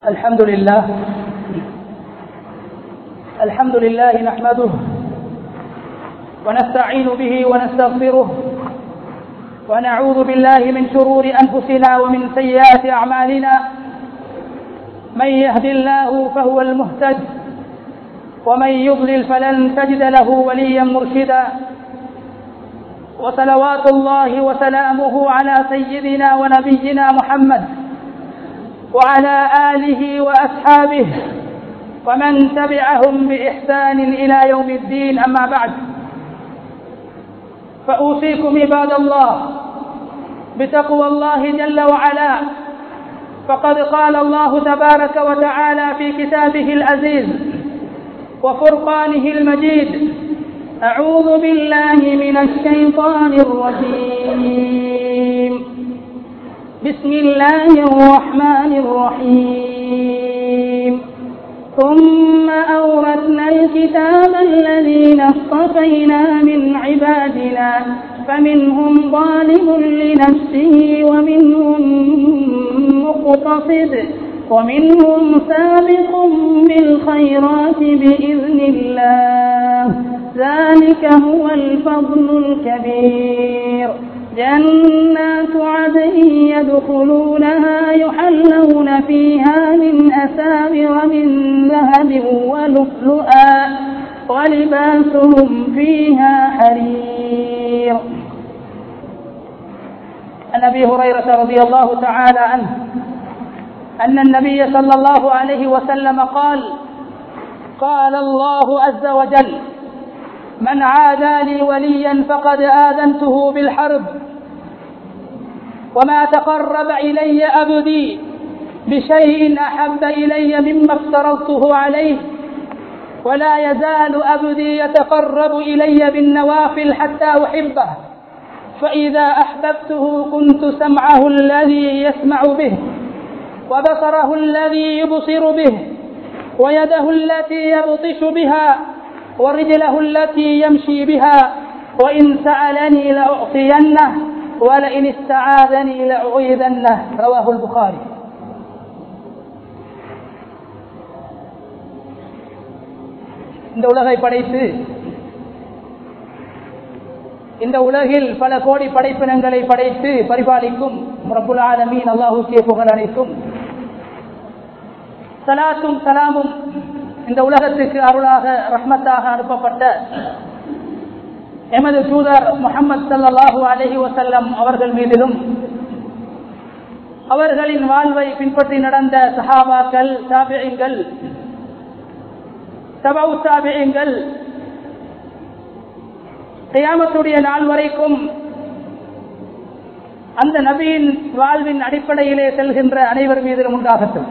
الحمد لله الحمد لله نحمده ونستعين به ونستغفره ونعوذ بالله من شرور أنفسنا ومن سيئات أعمالنا من يهد الله فهو المهتد ومن يضلل فلن تجد له وليا مرشدا وصلوات الله وسلامه على سيدنا ونبينا محمد وعلى آله وأصحابه ومن تبعهم بإحسان إلى يوم الدين أما بعد فأوصيكم عباد الله بتقوى الله جل وعلا فقد قال الله تبارك وتعالى في كتابه العزيز وفرقانه المجيد أعوذ بالله من الشيطان الرجيم بسم الله الرحمن الرحيم ثم أورثنا الكتاب الذين اصطفينا من عبادنا فمنهم ظالم لنفسه ومنهم مقتصد ومنهم سابق بالخيرات بإذن الله ذلك هو الفضل الكبير جنات عدن يدخلونها يحلون فيها من أساور من ذهب ولؤلؤا ولباسهم فيها حرير عن ابي هريره رضي الله تعالى عنه ان النبي صلى الله عليه وسلم قال قال الله عز وجل من عادى لي وليا فقد آذنته بالحرب وما تقرب إلي أبدي بشيء أحب إلي مما افترضته عليه ولا يزال أبدي يتقرب إلي بالنوافل حتى أحبه فإذا أحببته كنت سمعه الذي يسمع به وبصره الذي يبصر به ويده التي يبطش بها ورجله التي يمشي بها وإن سألني لأعطينه ولئن استعاذني لأعيذنه رواه البخاري இந்த உலகை படைத்து இந்த உலகில் பல கோடி படைப்பினங்களை படைத்து பரிபாலிக்கும் ரபுல் ஆலமீன் அல்லாஹுக்கே புகழ் அனைத்தும் சலாத்தும் சலாமும் இந்த உலகத்துக்கு அருளாக ரஹ்மத்தாக அனுப்பப்பட்ட எமது தூதர் முகமது சல்லாஹூ அலஹி வசல்லம் அவர்கள் மீதிலும் அவர்களின் வாழ்வை பின்பற்றி நடந்த சஹாபாக்கள் சாபியங்கள் சபவு சாபியங்கள் கியாமத்துடைய நாள் வரைக்கும் அந்த நபியின் வாழ்வின் அடிப்படையிலே செல்கின்ற அனைவர் மீதிலும் உண்டாகட்டும்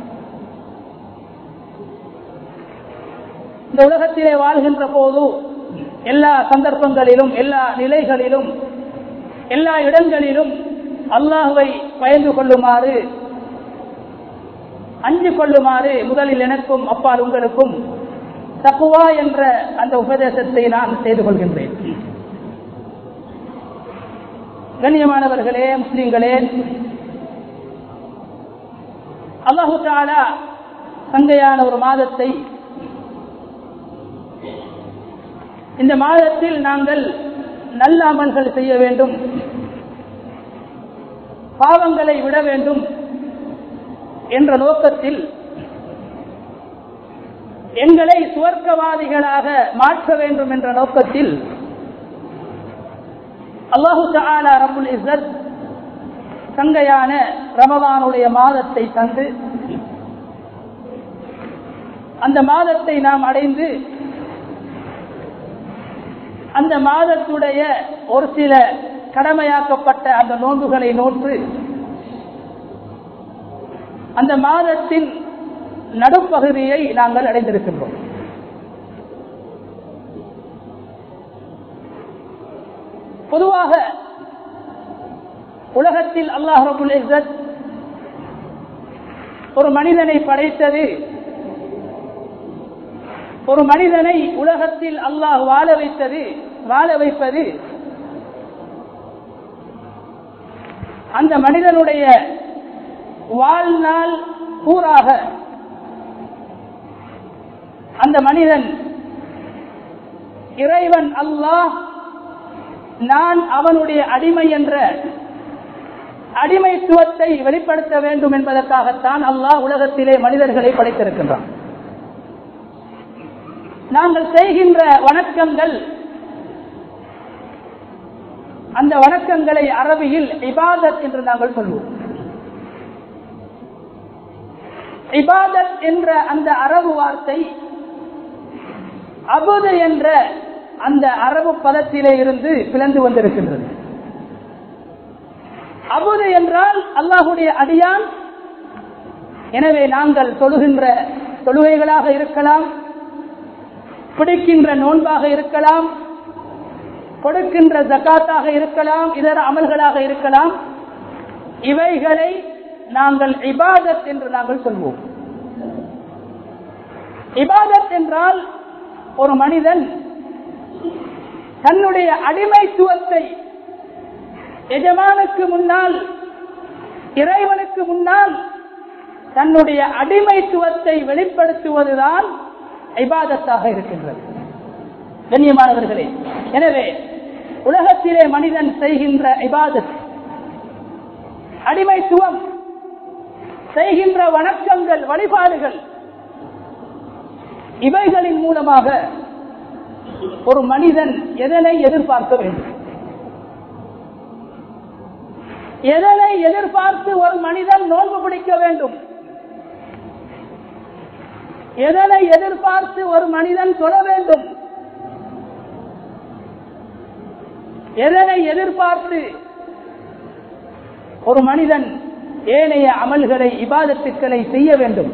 இந்த உலகத்திலே வாழ்கின்ற போது எல்லா சந்தர்ப்பங்களிலும் எல்லா நிலைகளிலும் எல்லா இடங்களிலும் அல்லாஹுவை பயந்து கொள்ளுமாறு அஞ்சு கொள்ளுமாறு முதலில் எனக்கும் அப்பால் உங்களுக்கும் தப்புவா என்ற அந்த உபதேசத்தை நான் செய்து கொள்கின்றேன் கண்ணியமானவர்களே முஸ்லிம்களே அல்லாஹு தாலா சங்கையான ஒரு மாதத்தை இந்த மாதத்தில் நாங்கள் நல்ல அமல்கள் செய்ய வேண்டும் பாவங்களை விட வேண்டும் என்ற நோக்கத்தில் எங்களை சுவர்க்கவாதிகளாக மாற்ற வேண்டும் என்ற நோக்கத்தில் அல்லாஹு தாலா ரபுல் இசத் சங்கையான ரமதானுடைய மாதத்தை தந்து அந்த மாதத்தை நாம் அடைந்து அந்த மாதத்துடைய ஒரு சில கடமையாக்கப்பட்ட அந்த நோன்புகளை நோற்று அந்த மாதத்தின் நடுப்பகுதியை நாங்கள் அடைந்திருக்கின்றோம் பொதுவாக உலகத்தில் அல்லாஹ் ரபுல் இசத் ஒரு மனிதனை படைத்தது ஒரு மனிதனை உலகத்தில் அல்லாஹ் வாழ வைத்தது வாழ வைப்பது அந்த மனிதனுடைய வாழ்நாள் கூறாக அந்த மனிதன் இறைவன் அல்லாஹ் நான் அவனுடைய அடிமை என்ற அடிமைத்துவத்தை வெளிப்படுத்த வேண்டும் என்பதற்காகத்தான் அல்லாஹ் உலகத்திலே மனிதர்களை படைத்திருக்கின்றான் நாங்கள் செய்கின்ற வணக்கங்கள் அந்த வணக்கங்களை அரபியில் இபாதத் என்று நாங்கள் சொல்வோம் இபாதத் என்ற அந்த அரபு வார்த்தை அபுது என்ற அந்த அரபு பதத்திலே இருந்து பிளந்து வந்திருக்கின்றது அபுது என்றால் அல்லாஹுடைய அடியான் எனவே நாங்கள் தொழுகின்ற தொழுகைகளாக இருக்கலாம் பிடிக்கின்ற நோன்பாக இருக்கலாம் கொடுக்கின்ற ஜக்காத்தாக இருக்கலாம் இதர அமல்களாக இருக்கலாம் இவைகளை நாங்கள் இபாதத் என்று நாங்கள் சொல்வோம் இபாதத் என்றால் ஒரு மனிதன் தன்னுடைய அடிமைத்துவத்தை எஜமானுக்கு முன்னால் இறைவனுக்கு முன்னால் தன்னுடைய அடிமைத்துவத்தை வெளிப்படுத்துவதுதான் ஐபாதத்தாக இருக்கின்றது கண்ணியமானவர்களே எனவே உலகத்திலே மனிதன் செய்கின்ற இபாதத் அடிமைத்துவம் செய்கின்ற வணக்கங்கள் வழிபாடுகள் இவைகளின் மூலமாக ஒரு மனிதன் எதனை எதிர்பார்க்க வேண்டும் எதனை எதிர்பார்த்து ஒரு மனிதன் நோன்பு பிடிக்க வேண்டும் எதனை எதிர்பார்த்து ஒரு மனிதன் தொழ வேண்டும் எதனை எதிர்பார்த்து ஒரு மனிதன் ஏனைய அமல்களை இபாதத்துக்களை செய்ய வேண்டும்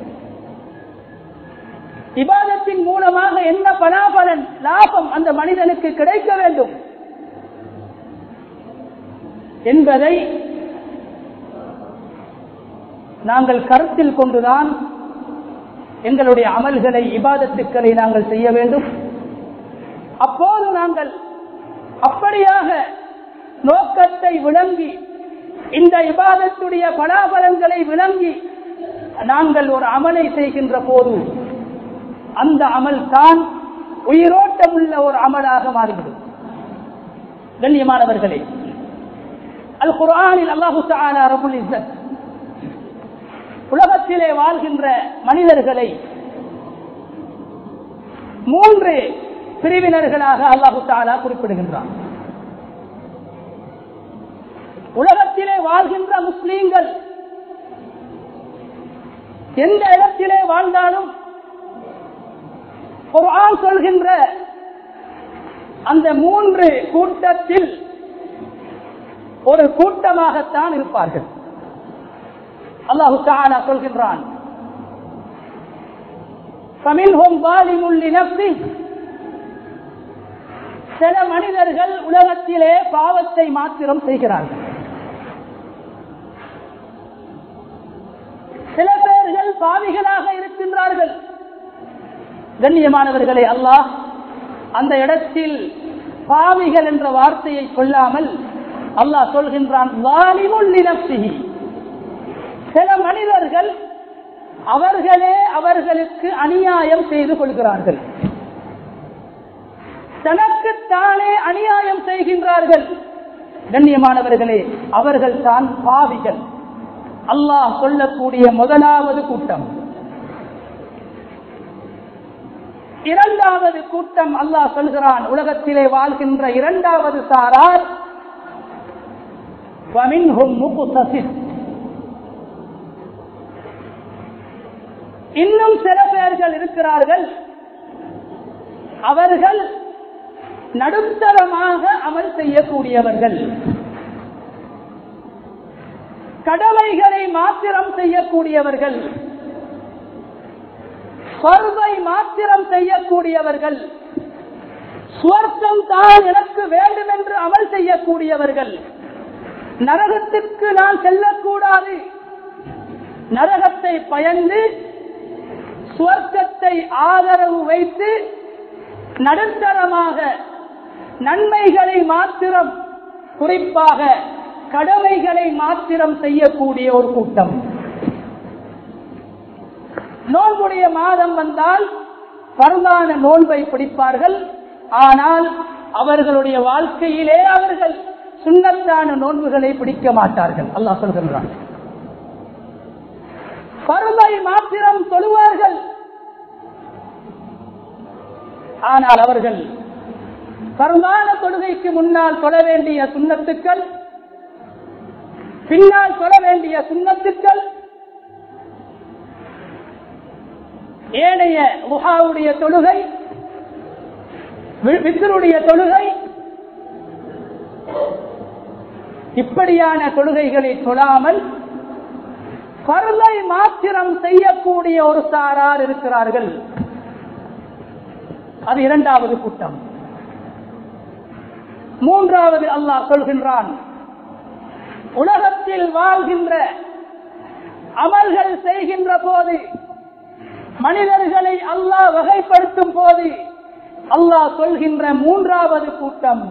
இபாதத்தின் மூலமாக என்ன பலாபலன் லாபம் அந்த மனிதனுக்கு கிடைக்க வேண்டும் என்பதை நாங்கள் கருத்தில் கொண்டுதான் எங்களுடைய அமல்களை இபாதத்துக்களை நாங்கள் செய்ய வேண்டும் அப்போது நாங்கள் அப்படியாக நோக்கத்தை விளங்கி இந்த இபாதத்துடைய பலாபலன்களை விளங்கி நாங்கள் ஒரு அமலை செய்கின்ற போது அந்த அமல் தான் உயிரோட்டமுள்ள ஒரு அமலாக மாறிவிடும் கண்ணியமானவர்களே அல் குரானில் அல்லாஹு தாலா ரபுல் இஸ்ஸத் உலகத்திலே வாழ்கின்ற மனிதர்களை மூன்று பிரிவினர்களாக அல்லாஹு தாலா குறிப்பிடுகின்றான் உலகத்திலே வாழ்கின்ற முஸ்லீம்கள் எந்த இடத்திலே வாழ்ந்தாலும் ஒரு ஆண் சொல்கின்ற அந்த மூன்று கூட்டத்தில் ஒரு கூட்டமாகத்தான் இருப்பார்கள் அல்லாஹு தாலா சொல்கின்றான் சில மனிதர்கள் உலகத்திலே பாவத்தை மாத்திரம் செய்கிறார்கள் சில பேர்கள் பாவிகளாக இருக்கின்றார்கள் கண்ணியமானவர்களே அல்லாஹ் அந்த இடத்தில் பாவிகள் என்ற வார்த்தையை கொள்ளாமல் அல்லாஹ் சொல்கின்றான் சில மனிதர்கள் அவர்களே அவர்களுக்கு அநியாயம் செய்து கொள்கிறார்கள் தனக்குத்தானே அநியாயம் செய்கின்றார்கள் கண்ணியமானவர்களே அவர்கள் தான் பாவிகள் அல்லாஹ் சொல்லக்கூடிய முதலாவது கூட்டம் இரண்டாவது கூட்டம் அல்லாஹ் சொல்கிறான் உலகத்திலே வாழ்கின்ற இரண்டாவது சாரார் இன்னும் சில பேர்கள் இருக்கிறார்கள் அவர்கள் நடுத்தரமாக அமல் செய்யக்கூடியவர்கள் கடமைகளை மாத்திரம் செய்யக்கூடியவர்கள் பருவை மாத்திரம் செய்யக்கூடியவர்கள் சுவர்க்கம் தான் எனக்கு வேண்டும் என்று அமல் செய்யக்கூடியவர்கள் நரகத்திற்கு நான் செல்லக்கூடாது நரகத்தை பயந்து சுவர்க்கத்தை ஆதரவு வைத்து நடுத்தரமாக நன்மைகளை மாத்திரம் குறிப்பாக கடமைகளை மாத்திரம் செய்யக்கூடிய ஒரு கூட்டம் நோன்புடைய மாதம் வந்தால் பரவான நோன்பை பிடிப்பார்கள் ஆனால் அவர்களுடைய வாழ்க்கையிலே அவர்கள் சுண்ணத்தான நோன்புகளை பிடிக்க மாட்டார்கள் அல்லாஹ் சொல்கின்றான் பருமை மாத்திரம் தொழுவார்கள் ஆனால் அவர்கள் பருமான தொழுகைக்கு முன்னால் தொழ வேண்டிய சுண்ணத்துக்கள் பின்னால் தொழ வேண்டிய சுண்ணத்துக்கள் ஏனைய முகாவுடைய தொழுகை வித்தருடைய தொழுகை இப்படியான தொழுகைகளை தொழாமல் பருளை மாத்திரம் செய்யக்கூடிய ஒரு சாரார் இருக்கிறார்கள் அது இரண்டாவது கூட்டம் மூன்றாவது அல்லாஹ் சொல்கின்றான் உலகத்தில் வாழ்கின்ற அமல்கள் செய்கின்ற போது மனிதர்களை அல்லாஹ் வகைப்படுத்தும் போது அல்லாஹ் சொல்கின்ற மூன்றாவது கூட்டம்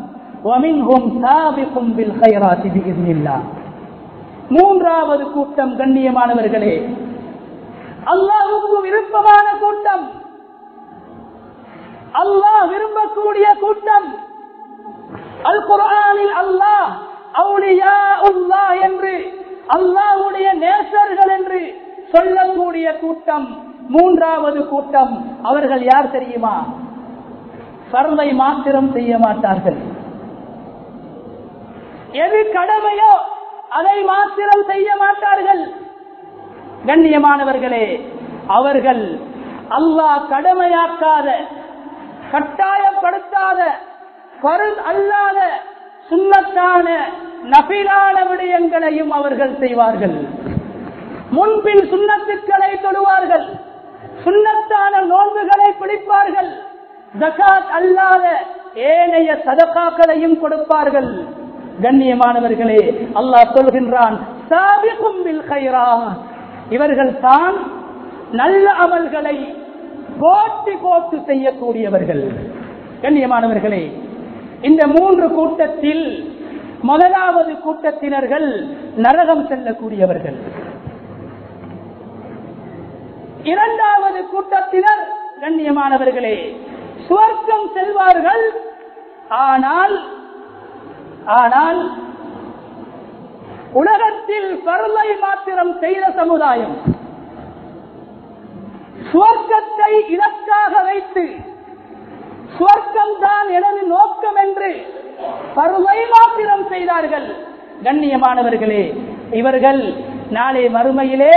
மூன்றாவது கூட்டம் கண்ணியமானவர்களே அல்லாஹுக்கு விருப்பமான கூட்டம் அல்லாஹ் விரும்பக்கூடிய கூட்டம் அல் குரானில் அல்லாஹ் அவுளியா உல்லா என்று அல்லாஹுடைய நேசர்கள் என்று சொல்லக்கூடிய கூட்டம் மூன்றாவது கூட்டம் அவர்கள் யார் தெரியுமா பரவை மாத்திரம் செய்ய மாட்டார்கள் எது கடமையோ அதை மாத்திரம் செய்ய மாட்டார்கள் கண்ணியமானவர்களே அவர்கள் அல்லாஹ் கடமையாக்காத கட்டாயப்படுத்தாத பருள் அல்லாத சுண்ணத்தான நபிலான விடயங்களையும் அவர்கள் செய்வார்கள் முன்பின் சுண்ணத்துக்களை தொடுவார்கள் சுண்ணத்தான நோன்புகளை பிடிப்பார்கள் ஜகாத் அல்லாத ஏனைய சதகாக்களையும் கொடுப்பார்கள் கண்ணியமானவர்களே அல்லாஹ் சொல்கின்றான் இவர்கள் தான் நல்ல அமல்களை போட்டி போட்டு செய்யக்கூடியவர்கள் கண்ணியமானவர்களே இந்த மூன்று கூட்டத்தில் முதலாவது கூட்டத்தினர்கள் நரகம் செல்லக்கூடியவர்கள் இரண்டாவது கூட்டத்தினர் கண்ணியமானவர்களே சுவர்க்கம் செல்வார்கள் ஆனால் ஆனால் உலகத்தில் பருளை மாத்திரம் செய்த சமுதாயம் சுவர்க்கத்தை இலக்காக வைத்து சுவர்க்கம் தான் எனது நோக்கம் என்று பருளை மாத்திரம் செய்தார்கள் கண்ணியமானவர்களே இவர்கள் நாளை மறுமையிலே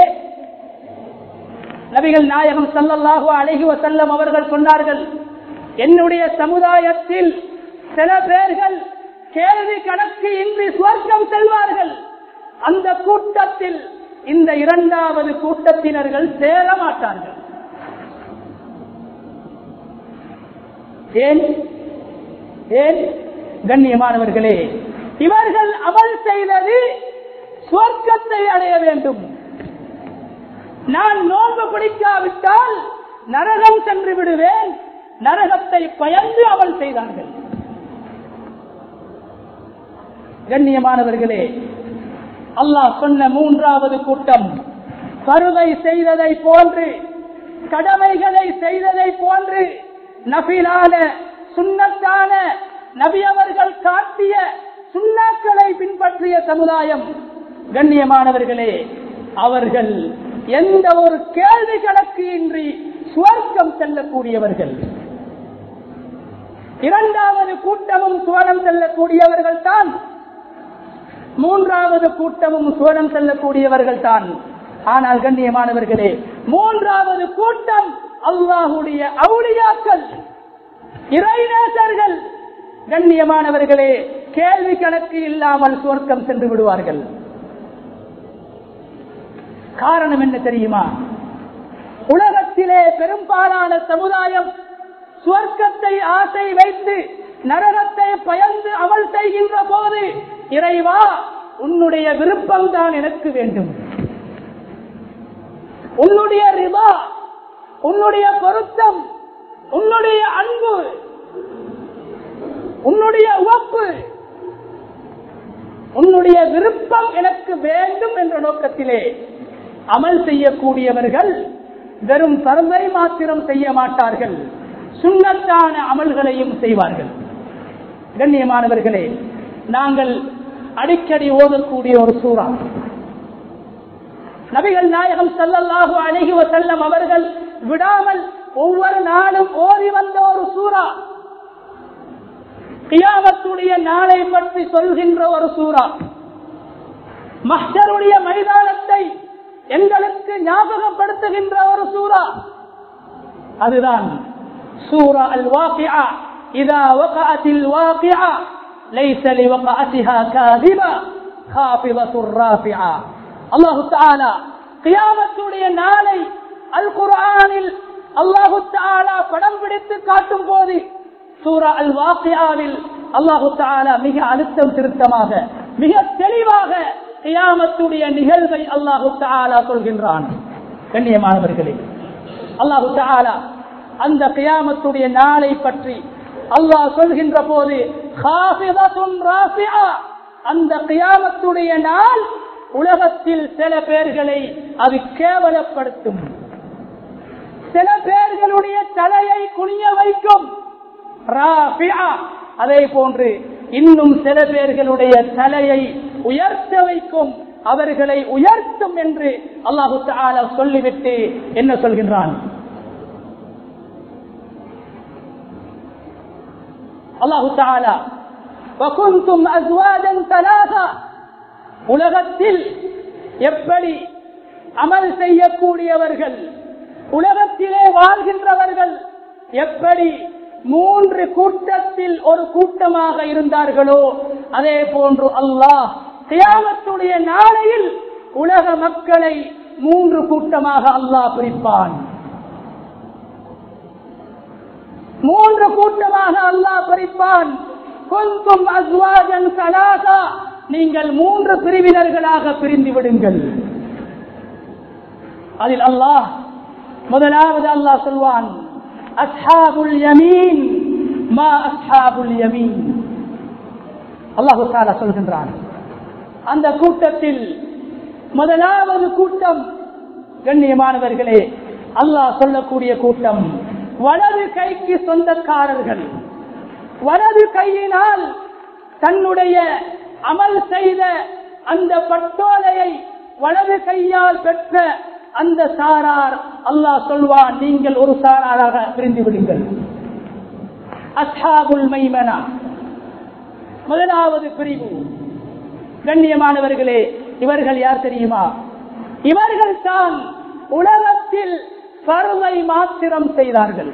நபிகள் நாயகம் சல்லல்லாஹு அழகி வசல்லம் அவர்கள் சொன்னார்கள் என்னுடைய சமுதாயத்தில் சில பேர்கள் கேள்வி கணக்கு இன்றி சுவர்க்கம் செல்வார்கள் அந்த கூட்டத்தில் இந்த இரண்டாவது கூட்டத்தினர்கள் சேர மாட்டார்கள் ஏன் ஏன் கண்ணியமானவர்களே இவர்கள் அமல் செய்தது சுவர்க்கத்தை அடைய வேண்டும் நான் நோன்பு பிடிக்காவிட்டால் நரகம் சென்று விடுவேன் நரகத்தை பயந்து அமல் செய்தார்கள் கண்ணியமானவர்களே அல்லாஹ் சொன்ன மூன்றாவது கூட்டம் கருவை செய்ததை போன்று கடமைகளை செய்ததை போன்று நபிலான சுண்ணத்தான நபி அவர்கள் காட்டிய சுண்ணாக்களை பின்பற்றிய சமுதாயம் கண்ணியமானவர்களே அவர்கள் எந்த ஒரு கேள்வி கணக்கு இன்றி சுவர்க்கம் செல்லக்கூடியவர்கள் இரண்டாவது கூட்டமும் சுவனம் செல்லக்கூடியவர்கள் தான் மூன்றாவது கூட்டமும் சுவனம் செல்லக்கூடியவர்கள் தான் ஆனால் கண்ணியமானவர்களே மூன்றாவது கூட்டம் அல்லாஹுடைய அவுளியாக்கள் இறைநேசர்கள் கண்ணியமானவர்களே கேள்வி கணக்கு இல்லாமல் சுவர்க்கம் சென்று விடுவார்கள் காரணம் என்ன தெரியுமா உலகத்திலே பெரும்பாலான சமுதாயம் சுவர்க்கத்தை ஆசை வைத்து நரகத்தை பயந்து அமல் செய்கின்ற போது இறைவா உன்னுடைய விருப்பம் தான் எனக்கு வேண்டும் உன்னுடைய ரிவா உன்னுடைய பொருத்தம் உன்னுடைய அன்பு உன்னுடைய உவப்பு உன்னுடைய விருப்பம் எனக்கு வேண்டும் என்ற நோக்கத்திலே அமல் செய்யக்கூடியவர்கள் வெறும் பரம்பை மாத்திரம் செய்ய மாட்டார்கள் சுண்ணத்தான அமல்களையும் செய்வார்கள் கண்ணியமானவர்களே நாங்கள் அடிக்கடி ஓதக்கூடிய ஒரு சூறா நபிகள் நாயகம் ஸல்லல்லாஹு அலைஹி வஸல்லம் அவர்கள் விடாமல் ஒவ்வொரு நாளும் ஓதி வந்த ஒரு சூறா கியாமத்துடைய நாளை பற்றி சொல்கின்ற ஒரு சூறா மஹ்ஷருடைய மைதானத்தை எங்களுக்கு ஞாபகப்படுத்துகின்ற ஒரு சூறா அதுதான் சூரா அல் வாக்கியா இதா வகஅத்தில் வாக்கியா ليس لوقعتها كاذبة خافضة رافعة الله تعالى கியாமத்துடைய நாளை அல் குர்ஆனில் அல்லாஹு தாலா படம் பிடித்து காட்டும் போது சூரா அல் வாக்கியாவில் அல்லாஹு தாலா மிக அழுத்தம் திருத்தமாக மிக தெளிவாக கியாமத்துடைய நிகழ்வை அல்லாஹு தாலா சொல்கின்றான் கண்ணியமானவர்களே அல்லாஹு தாலா அந்த கியாமத்துடைய நாளை பற்றி அல்லாஹ் சொல்கின்ற போது அந்த கியாமத்துடைய நாள் உலகத்தில் சில பேர்களை அது கேவலப்படுத்தும் சில பேர்களுடைய தலையை குனிய வைக்கும் அதே போன்று இன்னும் சில பேர்களுடைய தலையை உயர்த்த வைக்கும் அவர்களை உயர்த்தும் என்று அல்லாஹு தாலா சொல்லிவிட்டு என்ன சொல்கின்றான் அல்லாஹு தாலா وكنتم ازواجا ثلاثه உலகத்தில் எப்படி அமல் செய்யக்கூடியவர்கள் உலகத்திலே வாழ்கின்றவர்கள் எப்படி மூன்று கூட்டத்தில் ஒரு கூட்டமாக இருந்தார்களோ அதே போன்று அல்லாஹ் தியாகத்துடைய நாளையில் உலக மக்களை மூன்று கூட்டமாக அல்லாஹ் பிரிப்பான் மூன்று கூட்டமாக அல்லாஹ் பிரிப்பான் கொஞ்சம் அஸ்வாஜன் சலாசா நீங்கள் மூன்று பிரிவினர்களாக பிரிந்து விடுங்கள் அதில் அல்லாஹ் முதலாவது அல்லாஹ் சொல்வான் அஸ்ஹாபுல் யமீன் மா அஸ்ஹாபுல் யமீன் அல்லாஹு தாலா சொல்கின்றான் அந்த கூட்டத்தில் முதலாவது கூட்டம் கண்ணியமானவர்களே அல்லாஹ் சொல்லக்கூடிய கூட்டம் வலது கைக்கு சொந்தக்காரர்கள் வலது கையினால் தன்னுடைய அமல் செய்த அந்த பட்டோலையை வலது கையால் பெற்ற அந்த சாரார் அல்லாஹ் சொல்வான் நீங்கள் ஒரு சாராராக பிரிந்து விடுங்கள் அஸ்ஹாபுல் மைமனா முதலாவது பிரிவு கண்ணியமானவர்களே இவர்கள் யார் தெரியுமா இவர்கள் தான் உலகத்தில் பருவை மாத்திரம் செய்தார்கள்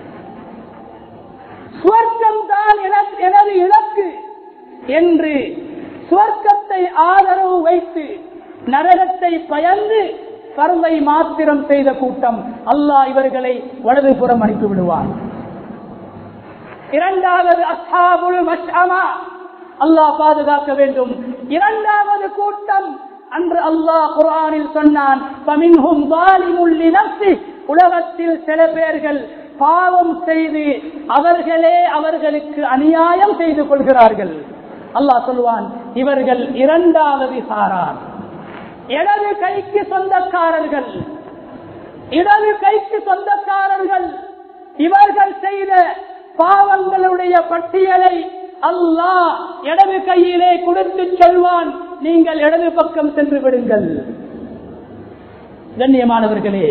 சுவர்க்கம் தான் எனது இலக்கு என்று சுவர்க்கத்தை ஆதரவு வைத்து நரகத்தை பயந்து பருவை மாத்திரம் செய்த கூட்டம் அல்லாஹ் இவர்களை வலதுபுறம் அனுப்பி விடுவார் இரண்டாவது அஸ்ஹாபுல் மஷ்அமா அல்லாஹ் பாதுகாக்க வேண்டும் இரண்டாவது கூட்டம் அன்று அல்லாஹ் குர்ஆனில் சொன்னான் "ஃபமின்ஹும் ஸாலிமுல் லினஃப்ஸி" உலகத்தில் சில பேர்கள் பாவம் செய்து அவர்களே அவர்களுக்கு அநியாயம் செய்து கொள்கிறார்கள் அல்லாஹ் சொல்வான் இவர்கள் இரண்டாவது சாரார் இடது கைக்கு சொந்தக்காரர்கள் இடது கைக்கு சொந்தக்காரர்கள் இவர்கள் செய்த பாவங்களுடைய பட்டியலை அல்லாஹ் இடது கையிலே கொடுத்து சொல்வான் நீங்கள் இடது பக்கம் சென்று விடுங்கள் கண்ணியமானவர்களே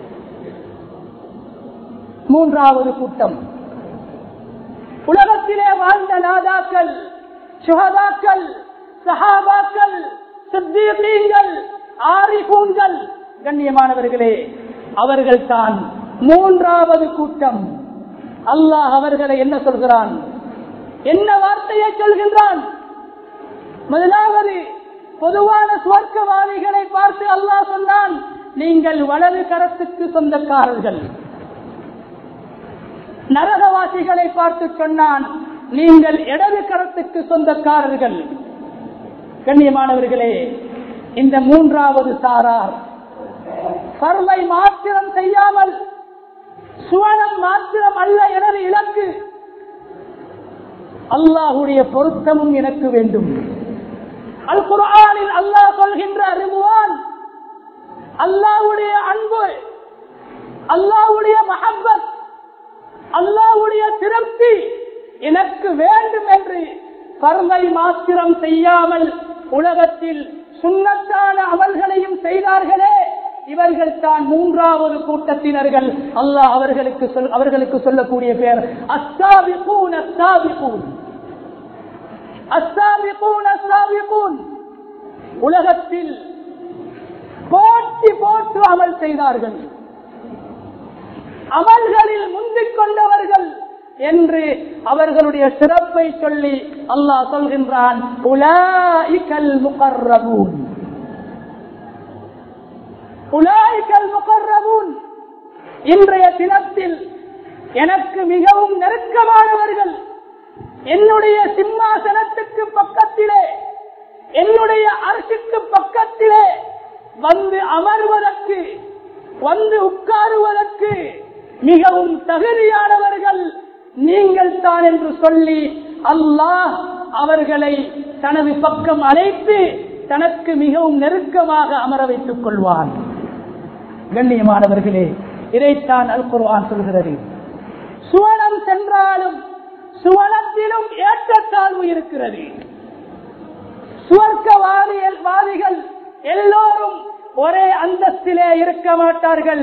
மூன்றாவது கூட்டம் உலகத்திலே வாழ்ந்த நாதாக்கள் சுகதாக்கள் சஹாபாக்கள் சித்தீர்கள் ஆரிபூன்கள் கண்ணியமானவர்களே அவர்கள் தான் மூன்றாவது கூட்டம் அல்லாஹ் அவர்களை என்ன சொல்கிறான் என்ன வார்த்தையை சொல்கின்றான் முதலாவது பொதுவான சுவர்க்கவாதிகளை பார்த்து அல்லாஹ் சொன்னான் நீங்கள் வலது கரத்துக்கு சொந்தக்காரர்கள் நரகவாசிகளை பார்த்து சொன்னான் நீங்கள் இடது கரத்துக்கு சொந்தக்காரர்கள் கண்ணியமானவர்களே இந்த மூன்றாவது சாரார் பருவை மாத்திரம் செய்யாமல் சுவனம் மாத்திரம் அல்ல எனது இலக்கு அல்லாஹுடைய பொருத்தமும் எனக்கு வேண்டும் அல் குர்ஆனில் அல்லாஹ் சொல்கின்ற அறிவுவான் அல்லாஹுடைய அன்பு அல்லாவுடைய மஹப்பத் அல்லாவுடைய திருப்தி எனக்கு வேண்டும் என்று பருமை மாத்திரம் செய்யாமல் உலகத்தில் சுண்ணத்தான அமல்களையும் செய்தார்களே இவர்கள் தான் மூன்றாவது கூட்டத்தினர்கள் அல்லாஹ் அவர்களுக்கு சொல் அவர்களுக்கு சொல்லக்கூடிய பேர் அஸ்தாபிகூன் அஸ்தாபிகூன் அஸ்தாபிகூன் அஸ்தாபிகூன் உலகத்தில் போட்டி போட்டு அமல் செய்தார்கள் அமல்களில் முந்திக் கொண்டவர்கள் என்று அவர்களுடைய சிறப்பை சொல்லி அல்லாஹ் சொல்கின்றான் உலாயிக்கல் முகர்ரபூன் உலாயிக்கல் முகர்ரபூன் இன்றைய தினத்தில் எனக்கு மிகவும் நெருக்கமானவர்கள் என்னுடைய சிம்மாசனத்துக்கு பக்கத்திலே என்னுடைய அரசுக்கு பக்கத்திலே வந்து அமர்வதற்கு வந்து உட்காருவதற்கு மிகவும் தகுதியானவர்கள் நீங்கள் தான் என்று சொல்லி அல்லாஹ் அவர்களை தனது பக்கம் அழைத்து தனக்கு மிகவும் நெருக்கமாக அமர வைத்துக் கொள்வான் கண்ணியமானவர்களே இதைத்தான் அல் குர்ஆன் சொல்கிறது சுவனம் சென்றாலும் சுவனத்திலும் ஏற்றத்தாழ்வு இருக்கிறது சுவர்க்கவாதிகள் வாதிகள் எல்லோரும் ஒரே அந்தஸ்திலே இருக்க மாட்டார்கள்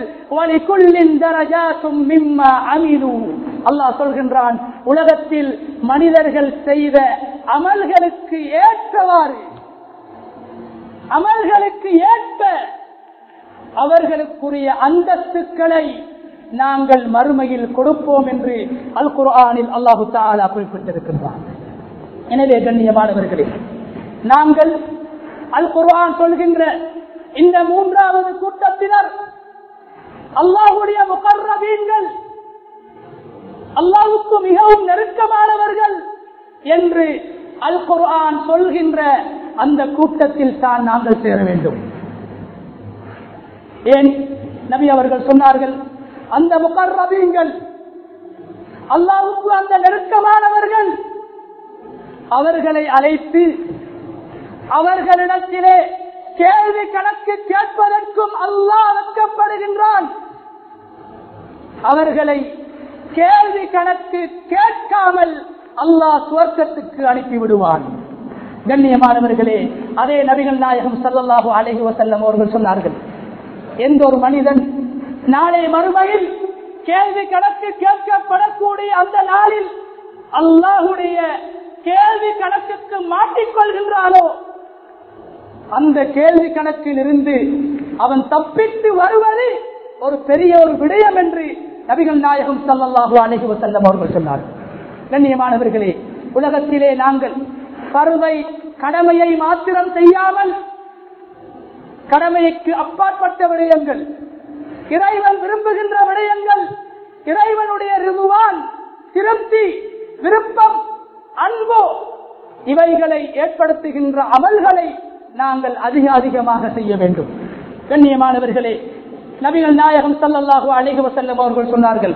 அல்லாஹ் சொல்கின்றான் உலகத்தில் மனிதர்கள் செய்த அமல்களுக்கு ஏற்றவாறு அமல்களுக்கு ஏற்ப அவர்களுக்குரிய அந்தஸ்துக்களை நாங்கள் மறுமையில் கொடுப்போம் என்று அல் குர்ஆனில் அல்லாஹு தாலா குறிப்பிட்டிருக்கின்றார் எனவே கண்ணியமானவர்களே நாங்கள் அல் குர்ஆன் சொல்கின்ற இந்த மூன்றாவது கூட்டத்தினர் அல்லாஹுடைய முகர்ரபீன்கள் அல்லாஹுக்கு மிகவும் நெருக்கமானவர்கள் என்று அல் குர்ஆன் சொல்கின்ற அந்த கூட்டத்தில் தான் நாங்கள் சேர வேண்டும் ஏன் நபி அவர்கள் சொன்னார்கள் அந்த முகர்ரபீன்கள் அல்லாவுக்கு அந்த நெருக்கமானவர்கள் அவர்களை அழைத்து அவர்களிடத்திலே கேள்வி கணக்கு கேட்பதற்கும் அல்லாஹ் வைக்கப்படுகின்றான் அவர்களை கேள்வி கணக்கு கேட்காமல் அல்லாஹ் சுவர்க்கத்துக்கு அனுப்பி விடுவான் கண்ணியமானவர்களே அதே நபிகள் நாயகம் சல்லல்லாஹு அலைஹி வசல்லம் அவர்கள் சொன்னார்கள் எந்த ஒரு மனிதன் நாளை மறுமையில் கேள்வி கணக்கு கேட்கப்படக்கூடிய அந்த நாளில் அல்லாஹுடைய கேள்வி கணக்குக்கு மாட்டிக்கொள்கின்றானோ அந்த கேள்வி கணக்கில் இருந்து அவன் தப்பித்து வருவது ஒரு பெரிய ஒரு விடயம் என்று நபிகள் நாயகம் சல்லல்லாஹு அலைஹி வசல்லம் அவர்கள் சொன்னார்கள் கண்ணியமானவர்களே உலகத்திலே நாங்கள் பருவை கடமையை மாத்திரம் செய்யாமல் கடமைக்கு அப்பாற்பட்ட விடயங்கள் இறைவன் விரும்புகின்ற விடயங்கள் இறைவனுடைய ரிதுவான் திருப்தி விருப்பம் அன்பு இவைகளை ஏற்படுத்துகின்ற அமல்களை நாங்கள் அதிக அதிகமாக செய்ய வேண்டும் கண்ணியமானவர்களே நபிகள் நாயகம் சல்லல்லாஹு அலைஹி வஸல்லம் அவர்கள் சொன்னார்கள்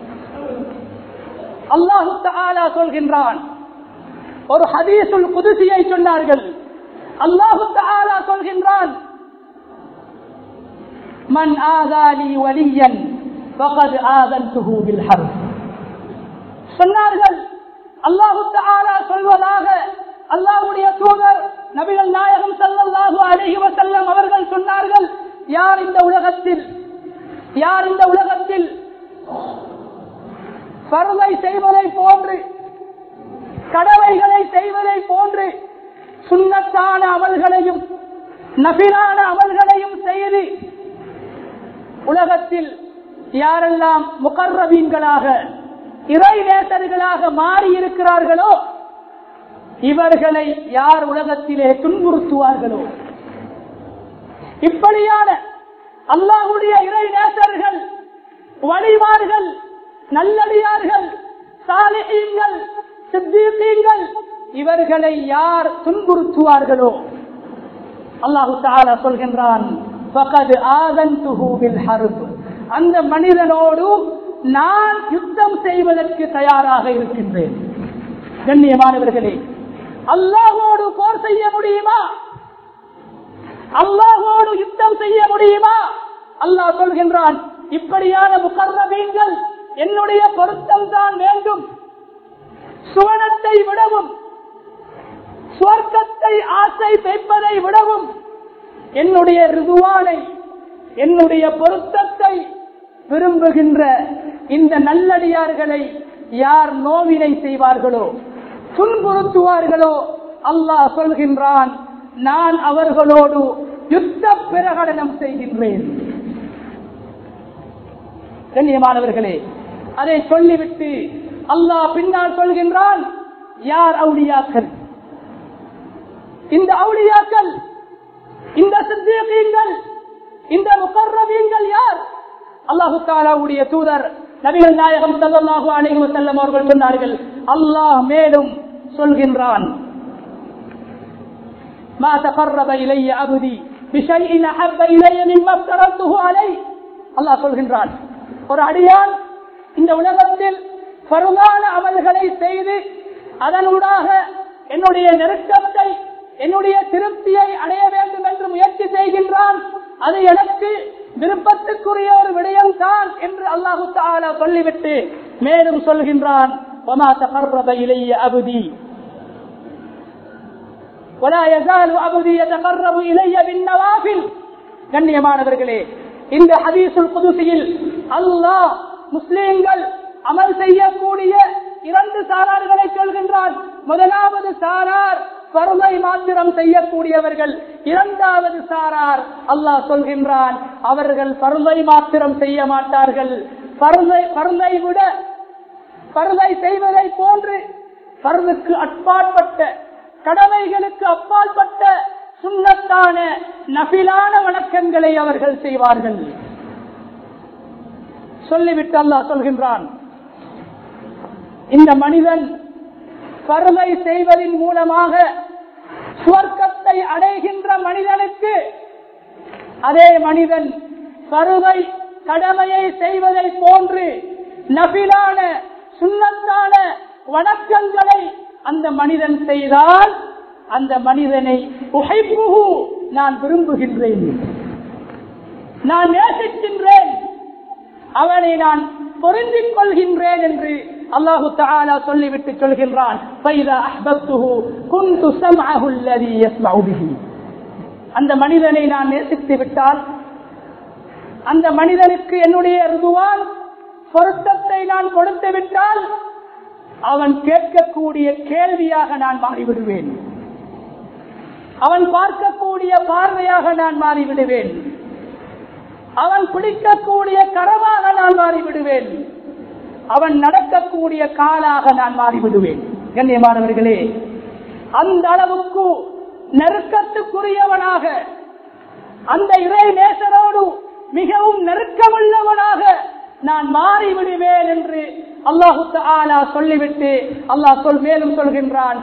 அல்லாஹு தஆலா சொல்கின்றான் ஒரு ஹதீசுல் குதுசியை சொன்னார்கள் அல்லாஹு தஆலா சொல்கின்றான் மன் ஆதாலி வலியன் ஃபகத் ஆதன்துஹு பில் ஹர்ப் சொன்னார்கள் அல்லாஹு தஆலா சொல்வதாக அல்லாஹ்வுடைய தூதர் நபிகள் நாயகம் ஸல்லல்லாஹு அலைஹி வஸல்லம் அவர்கள் சொன்னார்கள் யார் இந்த உலகத்தில் யார் இந்த உலகத்தில் பருவை செய்வதை போன்று கடமைகளை செய்வதை போன்று சுண்ணத்தான அமல்களையும் நபிலான அமல்களையும் செய்து உலகத்தில் யாரெல்லாம் முகர்ரவீன்களாக இறை நேசர்களாக மாறி இருக்கிறார்களோ இவர்களை யார் உலகத்திலே துன்புறுத்துவார்களோ இப்படியான அல்லாஹுடைய இறை நேசர்கள் வழிமார்கள் நல்லடியார்கள் சாலிஹீங்கள் சித்தீங்கள் இவர்களை யார் துன்புறுத்துவார்களோ அல்லாஹு தாலா சொல்கின்றான் அந்த மனிதனோடு நான் யுத்தம் செய்வதற்கு தயாராக இருக்கின்றேன் கண்ணியமானவர்களே அல்லாஹோடு போர் செய்ய முடியுமா அல்லாஹோடு யுத்தம் செய்ய முடியுமா அல்லாஹ் சொல்கின்றான் இப்படியான முகர்ரபீன்கள் என்னுடைய பொருத்தம் தான் வேண்டும் சுவனத்தை விடவும் சுவர்க்கத்தை ஆசை வைப்பதை விடவும் என்னுடைய ரிதுவானை என்னுடைய பொருத்தத்தை விரும்புகின்ற இந்த நல்லடியார்களை யார் நோவினை செய்வார்களோ துன்புறுத்துவார்களோ அல்லாஹ் சொல்கின்றான் நான் அவர்களோடு யுத்த பிரகடனம் செய்கின்றேன் கண்ணியமானவர்களே அதை சொல்லிவிட்டு அல்லாஹ் பின்னால் சொல்கின்றான் யார் அவுளியாக்கள் இந்த அவுளியாக்கள் இந்த சித்தியங்கள் இந்த முகர்ரபீன்கள் யார் அல்லாஹு தாலாவுடைய தூதர் நபிகள் நாயகம் சல்லாஹு அலைஹி வஸல்லம் அவர்கள் சொன்னார்கள் அல்லாஹ் மேலும் சொல்கின்றான் ما تقرب الي عبدي بشيء احب الي مما افترضته عليه அல்லாஹ் சொல்கின்றான் ஒரு அடியான் இந்த உலகத்தில் பருமான அமல்களை செய்து அதனூடாக என்னுடைய நெருக்கத்தை என்னுடைய திருப்தியை அடைய வேண்டும் என்று முயற்சி செய்கின்றான் அது எனக்கு விருப்பத்துக்குரிய ஒரு விடயம் தான் என்று அல்லாஹு தாலா சொல்லிவிட்டு மேலும் சொல்கின்றான் وما تقرب الي عبدي ولا يزال عبدي يتقرب الي بالنوافل கண்ணியமானவர்களே இந்த ஹதீசுல் குதுசியில் அல்லாஹ் முஸ்லிம்கள் அமல் செய்யக்கூடிய இரண்டு சாரார்களை சொல்கின்றான் முதலாவது சாரார் பருமை மாத்திரம் செய்யக்கூடியவர்கள் இரண்டாவது சாரார் அல்லாஹ் சொல்கின்றான் அவர்கள் பருமை மாத்திரம் செய்ய மாட்டார்கள் பருமை பருமை விட பருமை செய்வதை போன்று பருவுக்கு அப்பாற்பட்ட கடமைகளுக்கு அப்பாற்பட்ட சுண்ணத்தான நபிலான வணக்கங்களை அவர்கள் செய்வார்கள் சொல்லிவிட்டு அல்லாஹ் சொல்கின்றான் இந்த மனிதன் பருமை செய்வதன் மூலமாக சுவர்க்கத்தை அடைகின்ற மனிதனுக்கு அதே மனிதன் பருமை கடமையை செய்வதை போன்று நபிலான சுண்ணத்தான வணக்கங்களை அந்த மனிதன் செய்தால் அந்த மனிதனை உகைப்புகு நான் விரும்புகின்றேன் நான் நேசிக்கின்றேன் அவனை நான் பொருந்திக் கொள்கின்றேன் என்று அல்லாஹு தாலா சொல்லிவிட்டு சொல்கின்றான் அந்த மனிதனை நான் நேசித்து விட்டால் அந்த மனிதனுக்கு என்னுடைய ருதுவான் பொருத்தத்தை நான் கொடுத்து விட்டால் அவன் கேட்கக்கூடிய கேள்வியாக நான் மாறிவிடுவேன் அவன் பார்க்கக்கூடிய பார்வையாக நான் மாறிவிடுவேன் அவன் பிடிக்கக்கூடிய கரமாக நான் மாறிவிடுவேன் அவன் நடக்கக்கூடிய காலாக நான் மாறிவிடுவேன் கண்ணியமானவர்களே அந்த அளவுக்கு நெருக்கத்துக்குரியவனாக அந்த இறை நேசரோடு மிகவும் நெருக்கமுள்ளவனாக நான் மாறிவிடுவேன் என்று அல்லாஹு ஆலா சொல்லிவிட்டு அல்லாஹ் சொல் மேலும் சொல்கின்றான்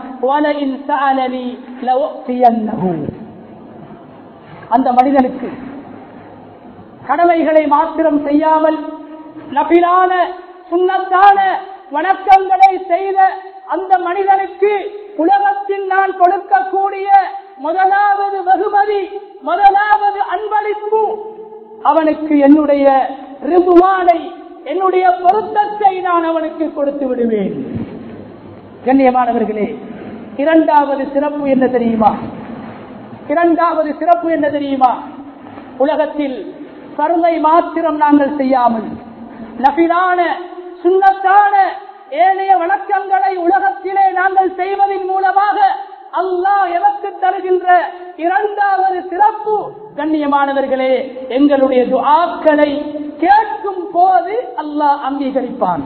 அந்த மனிதனுக்கு கடமைகளை மாத்திரம் செய்யாமல் நபிலான சுண்ணத்தான வணக்கங்களை செய்த அந்த மனிதனுக்கு உலகத்தில் நான் கொடுக்கக்கூடிய முதலாவது வெகுமதி முதலாவது அன்பளிப்பு அவனுக்கு என்னுடைய ரிபுவானை என்னுடைய பொருத்தத்தை நான் அவனுக்கு கொடுத்து விடுவேன் கண்ணியமானவர்களே இரண்டாவது சிறப்பு என்ன தெரியுமா இரண்டாவது சிறப்பு என்ன தெரியுமா உலகத்தில் கருணை மாத்திரம் நாங்கள் செய்யாமல் நபிலான சுண்ணத்தான ஏனைய வணக்கங்களை உலகத்திலே நாங்கள் செய்வதன் மூலமாக அல்லாஹ் எமக்கு தருகின்ற இரண்டாவது சிறப்பு கண்ணியமானவர்களே எங்களுடைய துஆக்களை கேட்கும் போது அல்லாஹ் அங்கீகரிப்பான்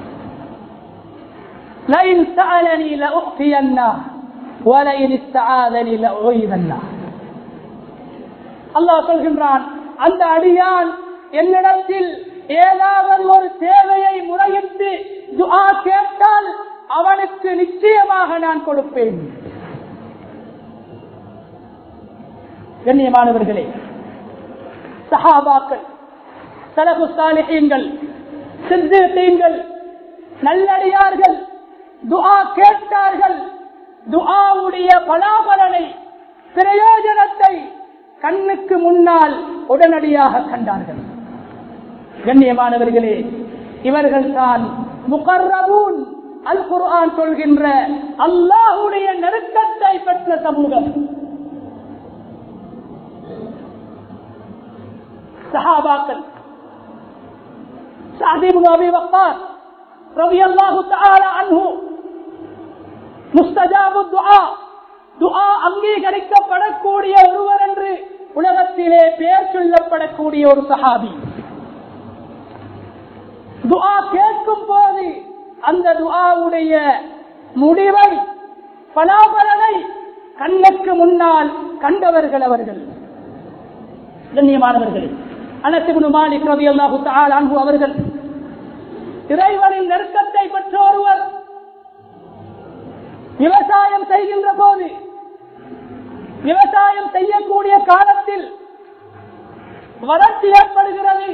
لئن سألني لأعطينه ولئن استعاذني لأعيذنه அல்லாஹ் சொல்கின்றான் அந்த அடியான் என்னிடத்தில் ஏதாவது ஒரு தேவையை முறையிட்டு துஆ கேட்டால் அவனுக்கு நிச்சயமாக நான் கொடுப்பேன் கண்ணியமானவர்களே சஹாபாக்கள் சலபு சாலிஹீன்கள் சித்தீன்கள் நல்லடியார்கள் துஆ கேட்டார்கள் துஆவுடைய பலாபலனை பிரயோஜனத்தை கண்ணுக்கு முன்னால் உடனடியாக கண்டார்கள் கண்ணியமானவர்களே இவர்கள் தான் முகர்ரபூன் அல் குர்ஆன் சொல்கின்ற அல்லாஹுடைய நெருக்கத்தை பெற்ற சமூகம் சஹாபாக்கள் சாதிபு அபி வக்காஸ் ரவி அல்லாஹு தஆலா அன்ஹு முஸ்தஜாபு துஆ துஆ அங்கீகரிக்கப்படக்கூடிய ஒருவர் என்று உலகத்திலே பெயர் சொல்லப்படக்கூடிய ஒரு சஹாபி துஆ கேட்கும் போது அந்த துஆவுடைய முடிவை பலாபலனை கண்ணுக்கு முன்னால் கண்டவர்கள் அவர்கள் கண்ணியமானவர்கள் அனசிபுனு மாலிக் ரவி அல்லாஹு அன்பு அவர்கள் இறைவனின் நெருக்கத்தை பெற்ற ஒருவர் விவசாயம் செய்கின்ற போது விவசாயம் செய்யக்கூடிய காலத்தில் வறட்சி ஏற்படுகிறது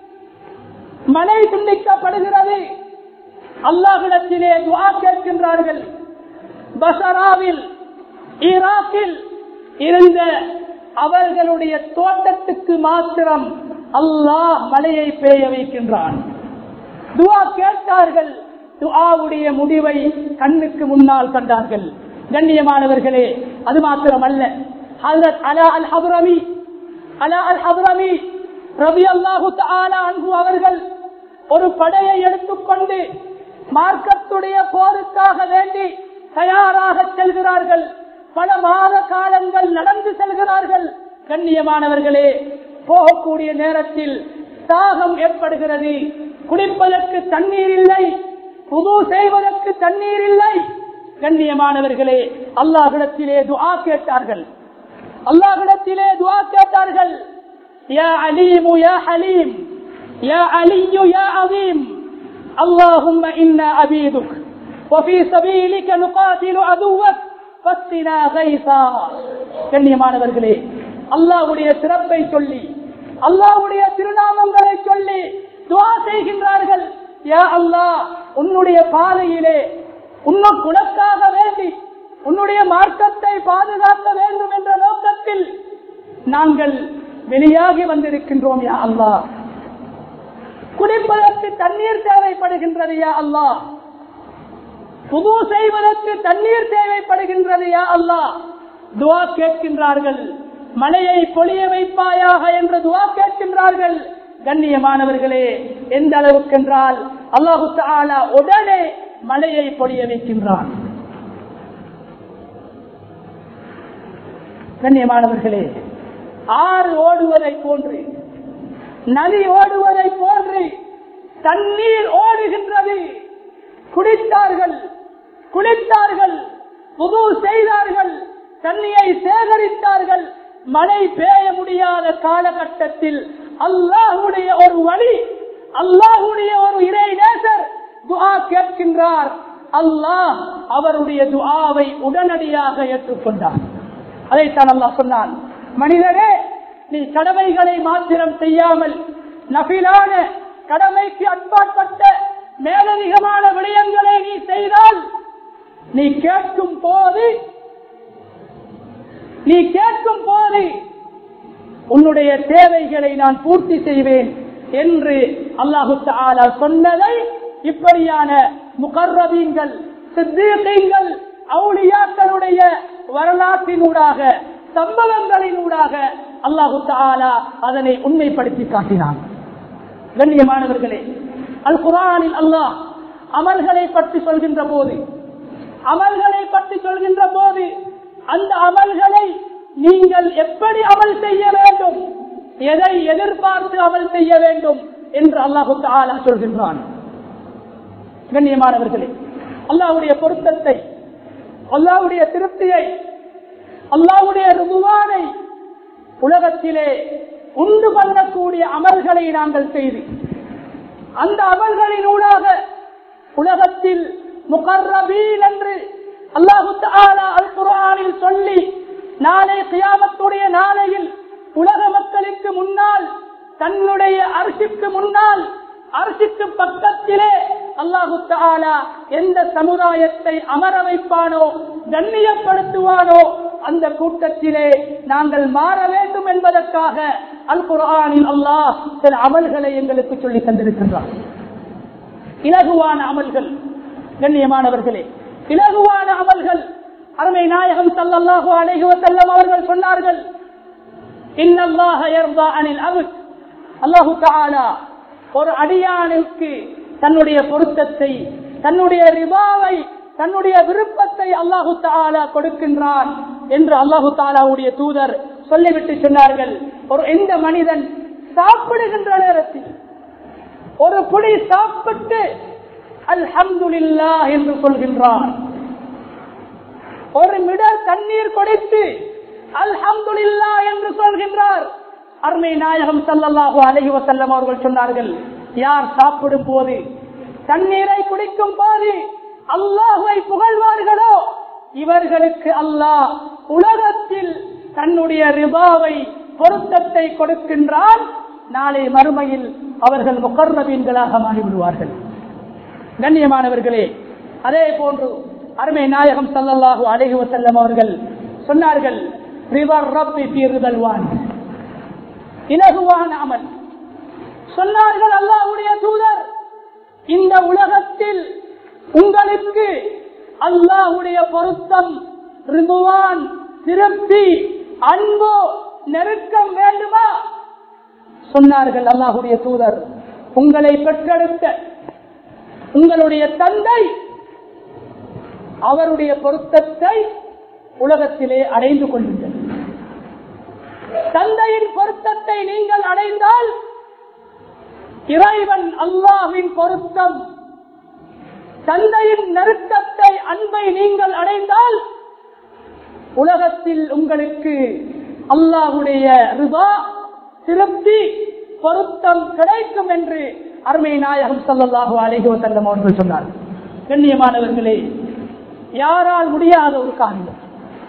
மழை துண்டிக்கப்படுகிறது அல்லாஹிடத்திலே துவா கேட்கின்றார்கள் பசராவில் ஈராக்கில் இருந்த அவர்களுடைய தோட்டத்துக்கு மாத்திரம் அல்லாஹ் மழையை பெய்ய வைக்கின்றான் துவா கேட்டார்கள் துஆவுடைய முடிவை கண்ணுக்கு முன்னால் கண்டார்கள் கண்ணியமானவர்களே அது மாத்திரமல்ல ஹஜரத் அலா அல் ஹபரமி அலா அல் ஹபரமி ரவி அல்லாஹு அன்பு அவர்கள் ஒரு படையை எடுத்துக்கொண்டு மார்க்கத்துடைய போருக்காக வேண்டி தயாராக செல்கிறார்கள் பல மாத காலங்கள் நடந்து செல்கிறார்கள் கண்ணியமானவர்களே போகக்கூடிய நேரத்தில் தாகம் ஏற்படுகிறது குடிப்பதற்கு தண்ணீர் இல்லை புது செய்வதற்கு தண்ணீர் இல்லை கண்ணியமானவர்களே அல்லாஹிடத்திலே துஆ கேட்டார்கள் அல்லாஹிடத்திலே துஆ கேட்டார்கள் யா அலீமு யா ஹலீம் யா அலியு யா அதீம் اللهم إنا عبيدك وفي سبيلك نقاتل عدوك فاسقنا غيثا கண்ணியமானவர்களே அல்லாஹ்வுடைய சிறப்பை சொல்லி அல்லாஹ்வுடைய திருநாமங்களை சொல்லி துஆ செய்கின்றார்கள் யா அல்லாஹ் உன்னுடைய பாதையிலே உன்னும் குலக்காக வேண்டி உன்னுடைய மார்க்கத்தை பாதுகாக்க வேண்டும் என்ற நோக்கத்தில் நாங்கள் வெளியாகி வந்திருக்கின்றோம் யா அல்லாஹ் குடிப்பதற்கு தண்ணீர் தேவைப்படுகின்றது யா அல்லாஹ் புது செய்வதற்கு தண்ணீர் தேவைப்படுகின்றது யா அல்லாஹ் துவா கேட்கின்றார்கள் மழையை பொழிய வைப்பாயாக என்று துவா கேட்கின்றார்கள் கண்ணியமானவர்களே எந்த அளவுக்கு என்றால் அல்லாஹு தாலா உடனே மழையை பொழிய வைக்கின்றான் கண்ணியமானவர்களே ஆறு ஓடுவதை போன்று நதி ஓடுவதை போன்று தண்ணீர் ஓடுகின்றது குடித்தார்கள் குளித்தார்கள் புது செய்தார்கள் தண்ணியை சேகரித்தார்கள் மழை பெய்ய முடியாத காலகட்டத்தில் அல்லாஹுடைய ஒரு வழி அல்லாஹுடைய ஒரு இறை நேசர் துஆ கேட்கின்றார் அல்லாஹ் அவருடைய துஆவை உடனடியாக ஏற்றுக்கொண்டார் அதைத்தான் அல்லாஹ் சொன்னான் மனிதரே நீ கடமைகளை மாத்திரம் செய்யாமல் நபிலான கடமைக்கு அன்பாற்பட்ட மேலதிகமான விடயங்களை நீ செய்தால் நீ கேட்கும் போது நீ கேட்கும் போது உன்னுடைய தேவைகளை நான் பூர்த்தி செய்வேன் என்று அல்லாஹு தாலா சொன்னதை இப்படியான முகர்ரபீன்கள் சித்தீகங்கள் அவுளியாக்களுடைய வரலாற்றினூடாக சம்பவங்களினூடாக அல்லாஹு தாலா அதனை உண்மைப்படுத்தி காட்டினான் கண்ணியமானவர்களே அல் குரானில் அல்லாஹ் அமல்களை பற்றி சொல்கின்ற போது அமல்களை பற்றி சொல்கின்ற போது அந்த அமல்களை நீங்கள் எப்படி அமல் செய்ய வேண்டும் எதை எதிர்பார்த்து அமல் செய்ய வேண்டும் என்று அல்லாஹு தாலா சொல்கின்றான் கண்ணியமானவர்களே அல்லாவுடைய பொருத்தத்தை அல்லாவுடைய திருப்தியை அல்லாவுடைய ருதுவானை உலகத்திலே உண்டு பண்ணக்கூடிய அமல்களை நாங்கள் செய்து அந்த அமல்களினூடாக உலகத்தில் முகர்ரபீன் என்று அல்லாஹு தாலா அல் குரானில் சொல்லி நாளை கியாமத்துடைய நாளையில் உலக மக்களுக்கு முன்னால் தன்னுடைய அரசுக்கு முன்னால் அரசுக்கு பக்கத்திலே அல்லாஹு தாலா எந்த சமுதாயத்தை அமர வைப்பானோ கண்ணியப்படுத்துவானோ அந்த கூட்டத்திலே நாங்கள் மாற வேண்டும் என்பதற்காக அல் குரானில் அல்லாஹ் சில அமல்களை எங்களுக்கு சொல்லி தந்திருக்கின்றார் இலகுவான அமல்கள் கண்ணியமானவர்களே இலகுவான அமல்கள் அருமை நாயகம் சல்லல்லாஹு அலைஹி வஸல்லம் அவர்கள் சொன்னார்கள் இன்னல்லாஹ யர்தா அனில் அவுத் அல்லாஹு தஆலா ஒரு அடியானுக்கு தன்னுடைய பொருத்தத்தை தன்னுடைய ரிபாவை தன்னுடைய விருப்பத்தை அல்லாஹு தாலா கொடுக்கின்றான் என்று அல்லாஹு தாலாவுடைய தூதர் சொல்லிவிட்டு சொன்னார்கள் ஒரு எந்த மனிதன் சாப்பிடுகின்ற நேரத்தில் ஒரு புடி சாப்பிட்டு அல்ஹம்துலில்லா என்று சொல்கின்றான் ஒரு மிடர் தண்ணீர் கொடுத்து அல்ஹம்துலில்லா என்று சொல்கின்றார் அருமை நாயகம் சல்லல்லாஹு அலைஹி வஸல்லம் அவர்கள் சொன்னார்கள் யார் சாப்பிடும் போது தண்ணீரை குடிக்கும் போது அல்லாஹுவை புகழ்வார்களோ இவர்களுக்கு அல்லாஹ் உலகத்தில் தன்னுடைய ரிபாவை பொருத்தத்தை கொடுக்கின்றான் நாளை மறுமையில் அவர்கள் முகர்ணவீன்களாக மாறிவிடுவார்கள் கண்ணியமானவர்களே அதே போன்று அருமை நாயகம் சல்லல்லாஹு அலைஹி வஸல்லம் அவர்கள் சொன்னார்கள் ரிவர் ரப்பி தீர்தல்வான் இலகுவான அமல் சொன்னார்கள் அல்லாஹ்வுடைய தூதர் இந்த உலகத்தில் உங்களுக்கு அல்லாஹ்வுடைய பொருத்தம் ரிதுவான் திருப்தி அன்பு நெருக்கம் வேண்டுமா சொன்னார்கள் அல்லாஹுடைய தூதர் உங்களை பெற்றெடுத்த உங்களுடைய தந்தை அவருடைய பொருத்தத்தை உலகத்திலே அடைந்து கொள்கின்றது தந்தையின் பொருத்தத்தை நீங்கள் அடைந்தால் இறைவன் அல்லாஹின் பொருத்தம் தந்தையின் நெருக்கத்தை அன்பை நீங்கள் அடைந்தால் உலகத்தில் உங்களுக்கு அல்லாஹுடைய ரிபா திருப்தி பொருத்தம் கிடைக்கும் என்று அருமை நாயகம் சல்லல்லாஹு அலைஹி வஸல்லம் அவர்கள் சொன்னார் கண்ணியமானவர்களே யாரால் முடியாத ஒரு காரியம்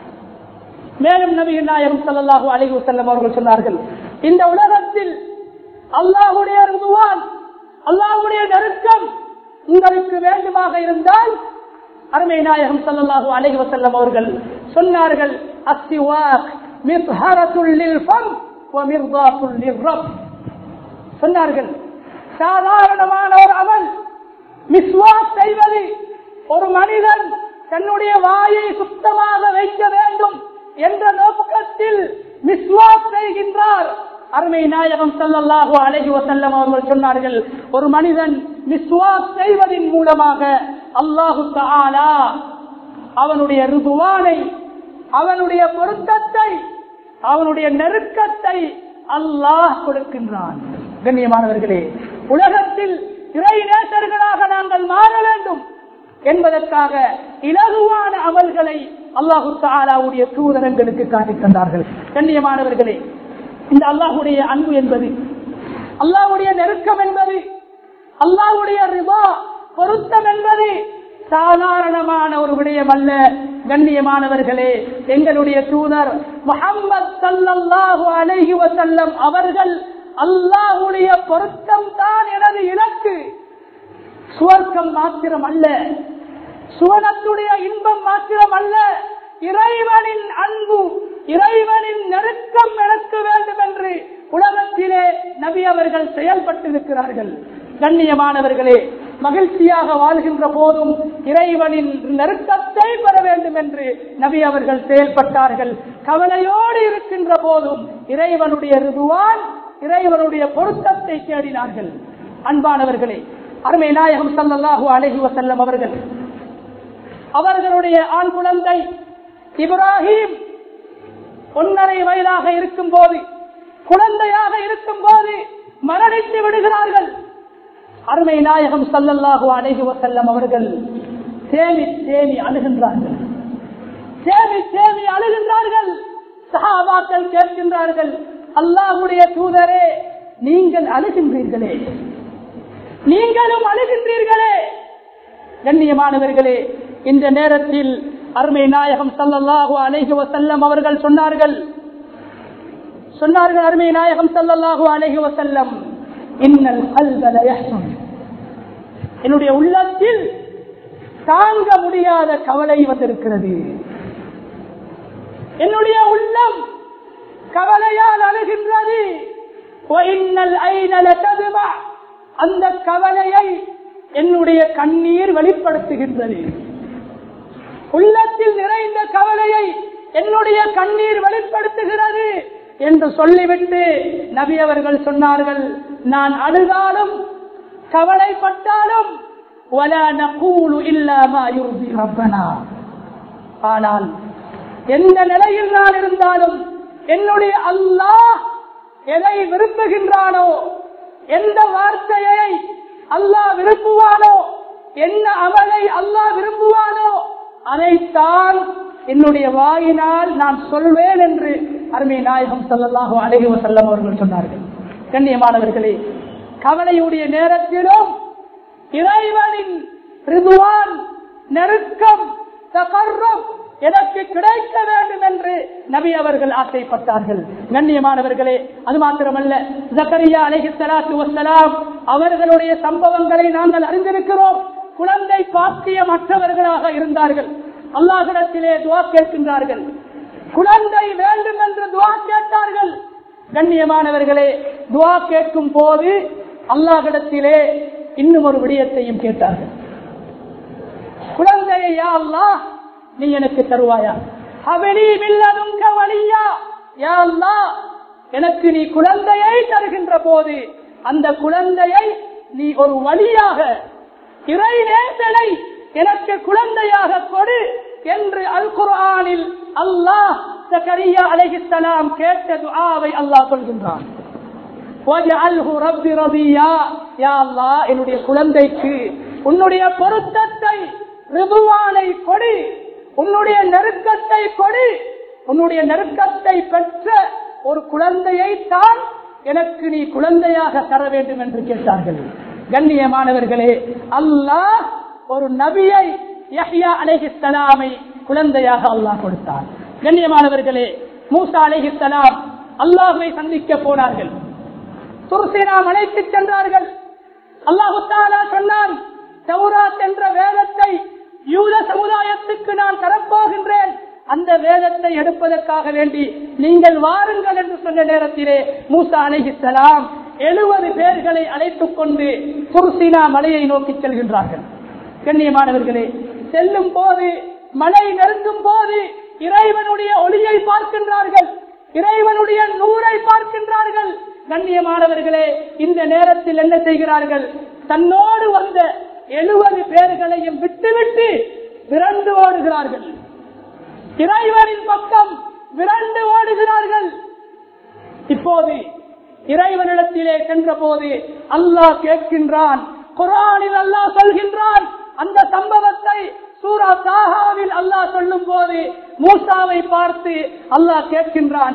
மேலும் நபிகள் நாயகம் சல்லல்லாஹு அலைஹி வஸல்லம் அவர்கள் சொன்னார்கள் இந்த உலகத்தில் அல்லாஹுடைய ருதுவான் அல்லாஹுடைய நெருக்கம் உங்களுக்கு வேண்டுமாக இருந்தால் அருமை நாயகம் சல்லல்லாஹு அலைஹி வஸல்லம் அவர்கள் சொன்னார்கள் அஸ்திவாக் மிஸ்ஹரத்துல் லில்ஃபம் வ மிர்தாத்துல் லிர்ரப் சொன்னார்கள் சாதாரணமான ஒரு அமல் மிஸ்வாக் செய்வது ஒரு மனிதன் தன்னுடைய வாயை சுத்தமாக வைக்க வேண்டும் என்ற நோக்கத்தில் மிஸ்வாக் செய்கின்றார் அருமை நாயகம் சல்லல்லாஹு அலைஹி வஸல்லம் அவர்கள் சொன்னார்கள் ஒரு மனிதன் மிஸ்வாக் செய்வதன் மூலமாக அல்லாஹு தஆலா அவனுடைய ருதுவானை அவனுடைய பொருத்தத்தை அவனுடைய நெருக்கத்தை அல்லாஹ் கொடுக்கின்றான் கண்ணியமானவர்களே உலகத்தில் இறை நேசர்களாக நாங்கள் மாற வேண்டும் என்பதற்காக இலகுவான அமல்களை அல்லாஹு தாலாவுடைய தூதரங்களுக்கு காட்டித் தந்தார்கள் கண்ணியமானவர்களே இந்த அல்லாஹுடைய அன்பு என்பது அல்லாஹுடைய நெருக்கம் என்பது அல்லாஹுடைய ரிவா பொருத்தம் என்பது சாதாரணமான ஒரு விடயம் அல்ல கண்ணியமானவர்களே எங்களுடைய தூதர் முகம்மது சல்லல்லாஹு அலைஹி வசல்லம் அவர்கள் அல்லாஹுடைய பொருத்தம் தான் எனது இலக்கு சுவர்க்கம் மாத்திரம் அல்ல சுவனத்துடைய இன்பம் மாத்திரம் அல்ல இறைவனின் அன்பு இறைவனின் நெருக்கம் எனக்கு வேண்டும் என்று உலகத்திலே நபி அவர்கள் செயல்பட்டிருக்கிறார்கள் கண்ணியமானவர்களே மகிழ்ச்சியாக வாழ்கின்ற போதும் இறைவனின் நெருக்கத்தை பெற வேண்டும் என்று நபி அவர்கள் செயல்பட்டார்கள் கவலையோடு இருக்கின்ற போதும் இறைவனுடைய ருதுவான் இறைவனுடைய பொருத்தத்தை தேடினார்கள் அன்பானவர்களே அருமை நாயகம் சல்லல்லாஹு அலஹி வசல்லம் அவர்கள் அவர்களுடைய ஆண் குழந்தை இப்ராஹிம் ஒன்னரை வயதாக இருக்கும் போது குழந்தையாக இருக்கும் போது மரணித்து விடுகிறார்கள் அருமை நாயகம் சல்லல்லாஹு அலைஹி வசல்லம் அவர்கள் தேவி தேவி அழுகின்றார்கள் தேவி தேவி அழுகின்றார்கள் சஹாபாக்கள் கேட்கின்றார்கள் அல்லாஹுடைய தூதரே நீங்கள் அழுகின்றீர்களே நீங்களும் அழுகின்றீர்களே கண்ணியமானவர்களே இந்த நேரத்தில் அருமை நாயகம் சல்லல்லாஹு அலைஹி வசல்லம் அவர்கள் சொன்னார்கள் சொன்னார்கள் அருமை நாயகம் சல்லல்லாஹு அலைஹி வசல்லம் இன்னல் கல்வல என்னுடைய உள்ளத்தில் தாங்க முடியாத கவலை வந்திருக்கிறது என்னுடைய உள்ளம் கவலையால் அழுகின்றது அந்த கவலையை என்னுடைய கண்ணீர் வெளிப்படுத்துகின்றது உள்ளத்தில் நிறைந்த கவலையை என்னுடைய கண்ணீர் வெளிப்படுத்துகிறது என்று சொல்லிவிட்டு நபி அவர்கள் சொன்னார்கள் நான் அழுதாலும் கவலைப்பட்டாலும் ஆனால் எந்த நிலையில் நான் இருந்தாலும் என்னுடைய அல்லாஹ் எதை விரும்புகின்றானோ எந்த வார்த்தையை அல்லாஹ் விரும்புவானோ என்ன அமலை அல்லாஹ் விரும்புவானோ அதைத்தான் என்னுடைய வாயினால் நான் சொல்வேன் என்று அருமை நாயகம் சல்லல்லாஹு அழகி செல்லம் அவர்கள் சொன்னார்கள் கண்ணியமானவர்களே கவலையுடைய நேரத்திலும் இறைவனின் ரிதுவான் நெருக்கம் தகர்றம் எனக்கு கிடைக்க வேண்டும் என்று நபி அவர்கள் ஆசைப்பட்டார்கள் கண்ணியமானவர்களே அது மாத்திரமல்ல ஜக்கரியா அலஹி சலாத்து வசலாம் அவர்களுடைய சம்பவங்களை நாங்கள் அறிந்திருக்கிறோம் குழந்தை பாக்கியமற்றவர்களாக இருந்தார்கள் அல்லாஹிடத்திலே துவா கேட்கின்றார்கள் குழந்தை வேண்டும் என்று துவா கேட்டார்கள் கண்ணியமானவர்களே துவா கேட்கும் போது அல்லாஹிடத்திலே இன்னும் ஒரு விடயத்தையும் கேட்டார்கள் குழந்தையை யா அல்லாஹ் நீ எனக்கு தருவாயா அவனி மில்லதுங்க வழியா யா அல்லாஹ் எனக்கு நீ குழந்தையை தருகின்ற போது அந்த குழந்தையை நீ ஒரு வழியாக இறை நேசலை எனக்கு குழந்தையாக கொடு என்று அல் குர்ஆனில் அல்லாஹ் சக்கரியா அலைஹிஸ்ஸலாம் கேட்ட துஆவை அல்லாஹ் சொல்கின்றான் وَجَعَلْهُ رَبِّ رَضِيًّا யா அல்லாஹ் என்னுடைய குழந்தைக்கு உன்னுடைய பொருத்தத்தை ரிதுவானை கொடு உன்னுடைய நெருக்கத்தை கொடு உன்னுடைய நெருக்கத்தை பெற்ற ஒரு குழந்தையை தான் எனக்கு நீ குழந்தையாக தர வேண்டும் என்று கேட்டார்கள் கண்ணியமானவர்களே அல்லாஹ் ஒரு நபியை யஹ்யா அலைஹிஸ்ஸலாமை குழந்தையாக அல்லாஹ் கொடுத்தார் கண்ணியமானவர்களே மூசா அலைஹிஸ்ஸலாம் அல்லாஹ்வை சந்திக்க போனார்கள் துர்சினா மலைக்கு சென்றார்கள் அல்லாஹு தாலா சொன்னான் தௌராத் என்ற வேதத்தை யூத சமுதாயத்துக்கு நான் தரப்போகின்றேன் அந்த வேதத்தை எடுப்பதற்காக வேண்டி நீங்கள் வாருங்கள் என்று சொன்ன நேரத்திலே மூசா அலைஹிஸ்ஸலாம் எழுபது பேர்களை அழைத்துக் கொண்டு துர்சினா மலையை நோக்கி செல்கின்றார்கள் கண்ணியமானவர்களே செல்லும் போது மழை நெருங்கும் போது இறைவனுடைய ஒளியை பார்க்கின்றார்கள் இறைவனுடைய நூரை பார்க்கின்றார்கள் கண்ணியமானவர்களே இந்த நேரத்தில் என்ன செய்கிறார்கள் தன்னோடு வந்த எழுபது பேர்களையும் விட்டுவிட்டு விரண்டு ஓடுகிறார்கள் இறைவனின் பக்கம் விரண்டு ஓடுகிறார்கள் இப்போது இறைவனிடத்திலே சென்ற போது அல்லாஹ் கேட்கின்றான் குரானில் அல்லாஹ் சொல்கின்றான் அந்த சம்பவத்தை சூரா தாகாவில் அல்லாஹ் சொல்லும் போது மூசாவை பார்த்து அல்லாஹ் கேட்கின்றான்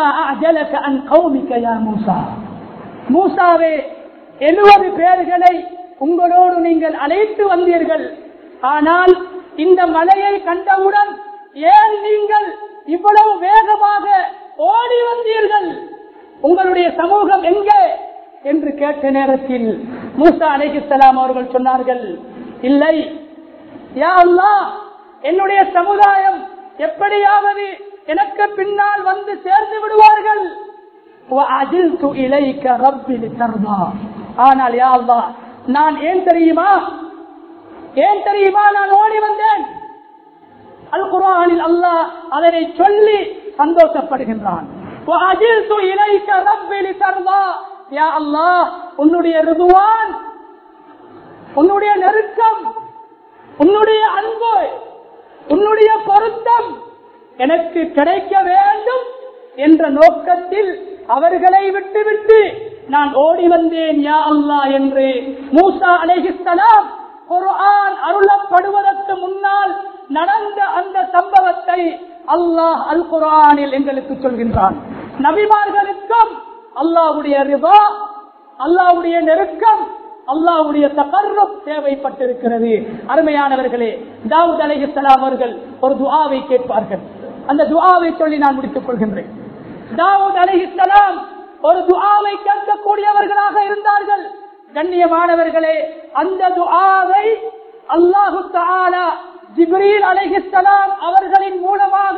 மூசாவே எழுபது பேர்களை உங்களோடு நீங்கள் அழைத்து வந்தீர்கள் ஆனால் இந்த மலையை கண்டவுடன் ஏன் நீங்கள் இவ்வளவு வேகமாக ஓடி வந்தீர்கள் உங்களுடைய சமூகம் எங்கே என்று கேட்ட நேரத்தில் மூசா அலைஹிஸ்ஸலாம் அவர்கள் சொன்னார்கள் இல்லை யா அல்லாஹ் என்னுடைய சமுதாயம் எப்படியாவது எனக்கு பின்னால் வந்து சேர்ந்து விடுவார்கள் وَعَجِلْتُ إِلَيْكَ رَبِّ لِتَرْضَى ஆனால் யா அல்லாஹ் நான் ஏன் தெரியுமா ஏன் தெரியுமா நான் ஓடி வந்தேன் அல் குரானில் அல்லாஹ் அதனை சொல்லி சந்தோஷப்படுகின்றான் وَعَجِلْتُ إِلَيْكَ رَبِّ لِتَرْضَى யா அல்லாஹ் உன்னுடைய ரிதுவான் உன்னுடைய நெருக்கம் உன்னுடைய அன்பு உன்னுடைய பொருத்தம் எனக்கு கிடைக்க வேண்டும் என்ற நோக்கத்தில் அவர்களை விட்டுவிட்டு நான் ஓடி வந்தேன் யா அல்லா என்று மூசா அலைஹிஸ்ஸலாம் குர்ஆன் அருளப்படுவதற்கு முன்னால் நடந்த அந்த சம்பவத்தை அல்லாஹ் அல் குர்ஆனில் எங்களுக்கு சொல்கின்றான் நபிமார்களுக்கும் அல்லாஹ்வுடைய ரிபா அல்லாஹ்வுடைய நெருக்கம் அல்லாஹ்வுடைய தகர்ரம் தேவைப்பட்டிருக்கிறது அருமையானவர்களே தாவூத் அலைஹிஸ்ஸலாம் அவர்கள் ஒரு துஆவை கேட்பார்கள் அந்த துஆவை சொல்லி நான் முடித்துக் கொள்கின்றேன் தாவூத் அலைஹிஸ்ஸலாம் ஒரு துஆவை கேட்கக்கூடியவர்களாக இருந்தார்கள் கண்ணியமானவர்களே அந்த துஆவை அல்லாஹு தஆலா ஜிப்ரீல் அலைஹிஸ்ஸலாம் அவர்களின் மூலமாக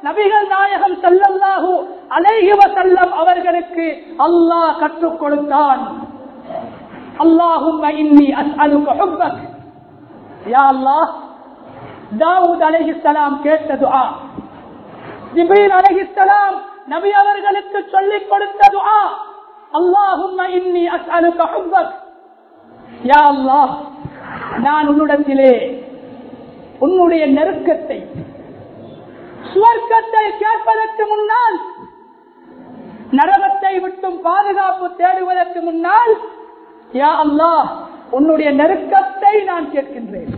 நபிகள் நாயகம் ஸல்லல்லாஹு அலைஹி வஸல்லம் அவர்களுக்கு அல்லாஹ் கற்றுக் கொடுத்தான் அல்லாஹும்ம இன்னி அஸ்அலுக ஹுப்பக் யா அல்லாஹ் தாவூத் அலைஹிஸ்ஸலாம் கேட்ட துஆ ஜிப்ரீல் அலைஹிஸ்ஸலாம் நபி அவர்களுக்கு சொல்லிக் கொடுத்த துஆ அல்லாஹும்ம இன்னி அஸ்அலுக ஹுப்பக் யா அல்லாஹ் நான் உன்னிடத்திலே உன்னுடைய நெருக்கத்தை சுவர்க்கத்தை கேட்பதற்கு முன்னால் நரகத்தை விட்டும் பாதுகாப்பு தேடுவதற்கு முன்னால் யா அல்லாஹ் உன்னுடைய நெருக்கத்தை நான் கேட்கின்றேன்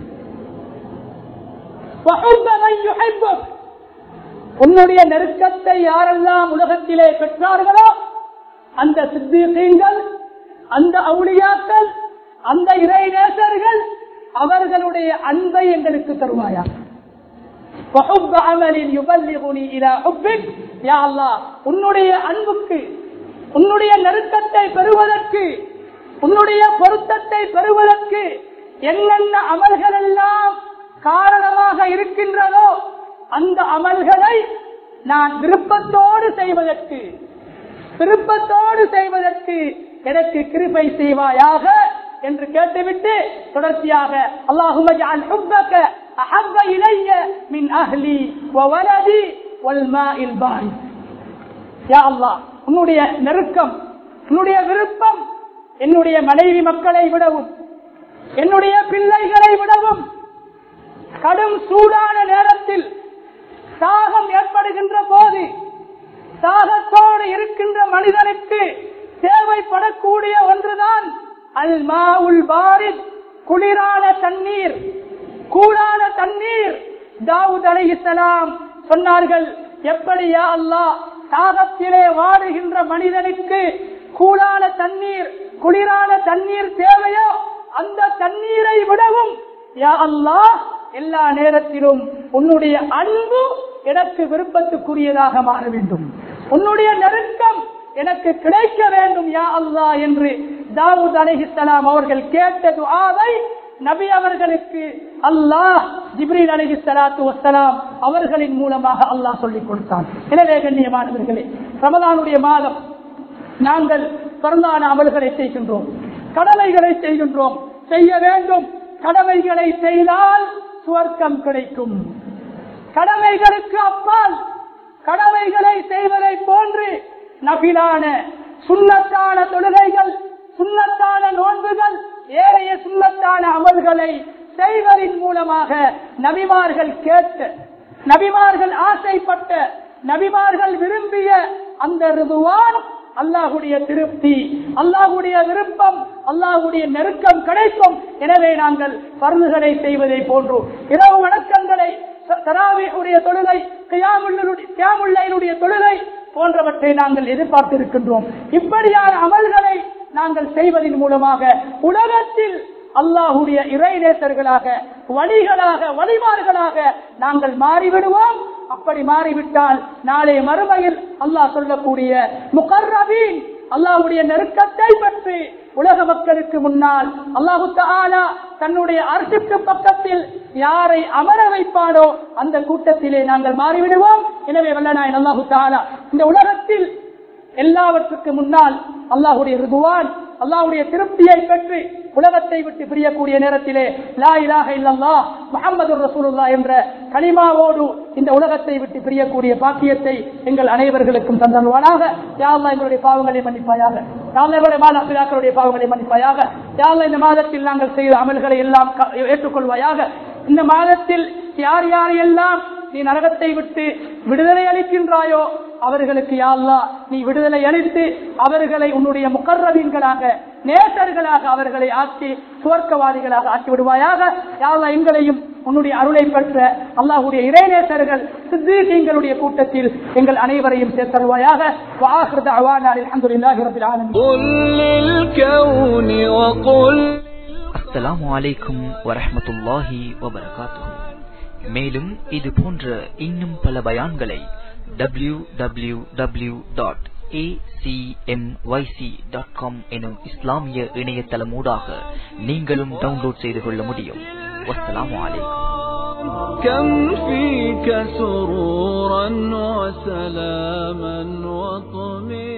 وحب من يحبك. உன்னுடைய நெருக்கத்தை யாரெல்லாம் உலகத்திலே பெற்றார்களோ அந்த சித்தீகங்கள் அந்த அவுளியாக்கள் அந்த இறை நேசர்கள் அவர்களுடைய அன்பை எங்களுக்கு தருவாயா وحب عمل يبلغني الى حبك يا الله உன்னுடைய அன்புக்கு உன்னுடைய நெருக்கத்தை பெறுவதற்கு உன்னுடைய பொருத்தத்தை பெறுவதற்கு என்னென்ன அமல்கள் எல்லாம் காரணமாக இருக்கின்றதோ அந்த அமல்களை நான் விருப்பத்தோடு செய்வதற்கு விருப்பத்தோடு செய்வதற்கு எனக்கு கிருபை செய்வாயாக என்று கேட்டுவிட்டு தொடர்ச்சியாக அல்லாஹும ஜஅல் ஹுப்பக அஹப்ப இலைய மின் அஹ்லி வ வலதி வல் மாஇல் பாரித் யா அல்லாஹ் உன்னுடைய நெருக்கம் உன்னுடைய விருப்பம் என்னுடைய மனைவி மக்களை விடவும் என்னுடைய பிள்ளைகளை விடவும் கடும் சூடான நேரத்தில் தாகம் ஏற்படுகின்ற போது தாகத்தோடு இருக்கின்ற மனிதனுக்கு தேவைப்படக்கூடிய ஒன்றுதான் அல் மாவுல் பாரித் குளிரான தண்ணீர் கூடான தண்ணீர் தாவூத் அலைஹிஸ்ஸலாம் சொன்னார்கள் எப்படியா அல்லாஹ் தாகத்திலே வாடுகின்ற மனிதனுக்கு கூடான தண்ணீர் குளிரான தண்ணீர் தேவையோ அந்த தண்ணீரை விடவும் யா அல்லாஹ் எல்லா நேரத்திலும் உன்னுடைய அன்பு எனக்கு விருப்பத்துக்குரியதாக மாற வேண்டும் உன்னுடைய நெருக்கம் எனக்கு கிடைக்க வேண்டும் யா அல்லாஹ் என்று தாவூத் அலைஹிஸ்ஸலாம் அவர்கள் கேட்ட துஆவை நபி அவர்களுக்கு அல்லாஹ் ஜிப்ரீல் அலஹி சலாத்து வசலாம் அவர்களின் மூலமாக அல்லாஹ் சொல்லிக் கொடுத்தான் எனவே கண்ணியமானவர்களே ரமலானுடைய மாதம் நாங்கள் பிறந்தான அமல்களை செய்கின்றோம் கடமைகளை செய்கின்றோம் செய்ய வேண்டும் கடமைகளை செய்தால் சுவர்க்கம் கிடைக்கும் கடமைகளுக்கு அப்பால் கடமைகளை செய்வதை போன்று நபிலான சுண்ணத்தான தொழுகைகள் சுண்ணத்தான நோன்புகள் ஏழைய சுண்ணத்தான அமல்களை செய்வதன் மூலமாக நபிமார்கள் கேட்ட நபிமார்கள் ஆசைப்பட்ட நபிமார்கள் விரும்பிய அந்த ரிதுவான் அல்லாஹுடைய திருப்தி அல்லாஹுடைய விருப்பம் அல்லாஹுடைய நெருக்கம் கிடைக்கும் எனவே நாங்கள் பருந்துகளை செய்வதை போன்று இரவு வணக்கங்களை தராவியுடைய தொழுகை கியாமுள்ளையினுடைய தொழுகை போன்றவற்றை நாங்கள் எதிர்பார்த்திருக்கின்றோம் இப்படியான அமல்களை நாங்கள் செய்வதன் மூலமாக உலகத்தில் அல்லாஹுடைய இறைநேசர்களாக வழிகளாக வழிமார்களாக நாங்கள் மாறிவிடுவோம் அப்படி மாறிவிட்டால் நாளை மறுமையில் அல்லாஹ் சொல்லக்கூடிய முகர்ரபீன் அல்லாஹுடைய நெருக்கத்தை பற்றி உலக மக்களுக்கு முன்னால் அல்லாஹு தாலா தன்னுடைய அரசுக்கு பக்கத்தில் யாரை அமர வைப்பானோ அந்த கூட்டத்திலே நாங்கள் மாறிவிடுவோம் எனவே வல்லநாயன் அல்லாஹு தாலா இந்த உலகத்தில் எல்லாவற்றுக்கு முன்னால் அல்லாஹுடைய ரிதுவான் அல்லாஹுடைய திருப்தியை பெற்று உலகத்தை விட்டு பிரியக்கூடிய நேரத்திலே லா இலாக இல்லல்லா முகமது ரசூலுல்லா என்ற கனிமாவோடு இந்த உலகத்தை விட்டு பிரியக்கூடிய பாக்கியத்தை எங்கள் அனைவர்களுக்கும் தந்தல்வானாக யாழ்லா எங்களுடைய பாவங்களை மன்னிப்பாயாக யாழ்லா எங்களுடைய மாதாக்களுடைய பாவங்களை மன்னிப்பாயாக யாழ்லா இந்த மாதத்தில் நாங்கள் செய்த அமல்களை எல்லாம் ஏற்றுக்கொள்வாயாக இந்த மாதத்தில் யார் யாரையெல்லாம் நீ நரகத்தை விட்டு விடுதலை அளிக்கின்றாயோ அவர்களுக்கு யாழ்லா நீ விடுதலை அளித்து அவர்களை உன்னுடைய முகர்ரவீன்களாக நேசர்களாக அவர்களை ஆக்கி சுவர்க்கவாதிகளாக ஆக்கி விடுவாயாக யாழ்லா எங்களையும் உன்னுடைய அருளை பெற்ற அல்லாஹுடைய இறைநேசர்கள் சித்தீகங்களுடைய கூட்டத்தில் எங்கள் அனைவரையும் சேர்த்தருவாயாக வாஹிருத அவானா அல்ஹம்துலில்லாஹி ரப்பில் ஆலமீன் قل للكون وقل அஸ்ஸலாமு அலைக்கும் வரஹ்மத்துல்லாஹி வபரகாத்துஹு மேலும் இது போன்ற இன்னும் பல பயான்களை டபிள்யூ டபிள்யூ டபிள்யூ டாட் எனும் இஸ்லாமிய இணையதளமூடாக நீங்களும் டவுன்லோட் செய்து கொள்ள முடியும் வஸ்ஸலாமு அலைக்கும் كم فيك سرورا وسلاما وطمئنا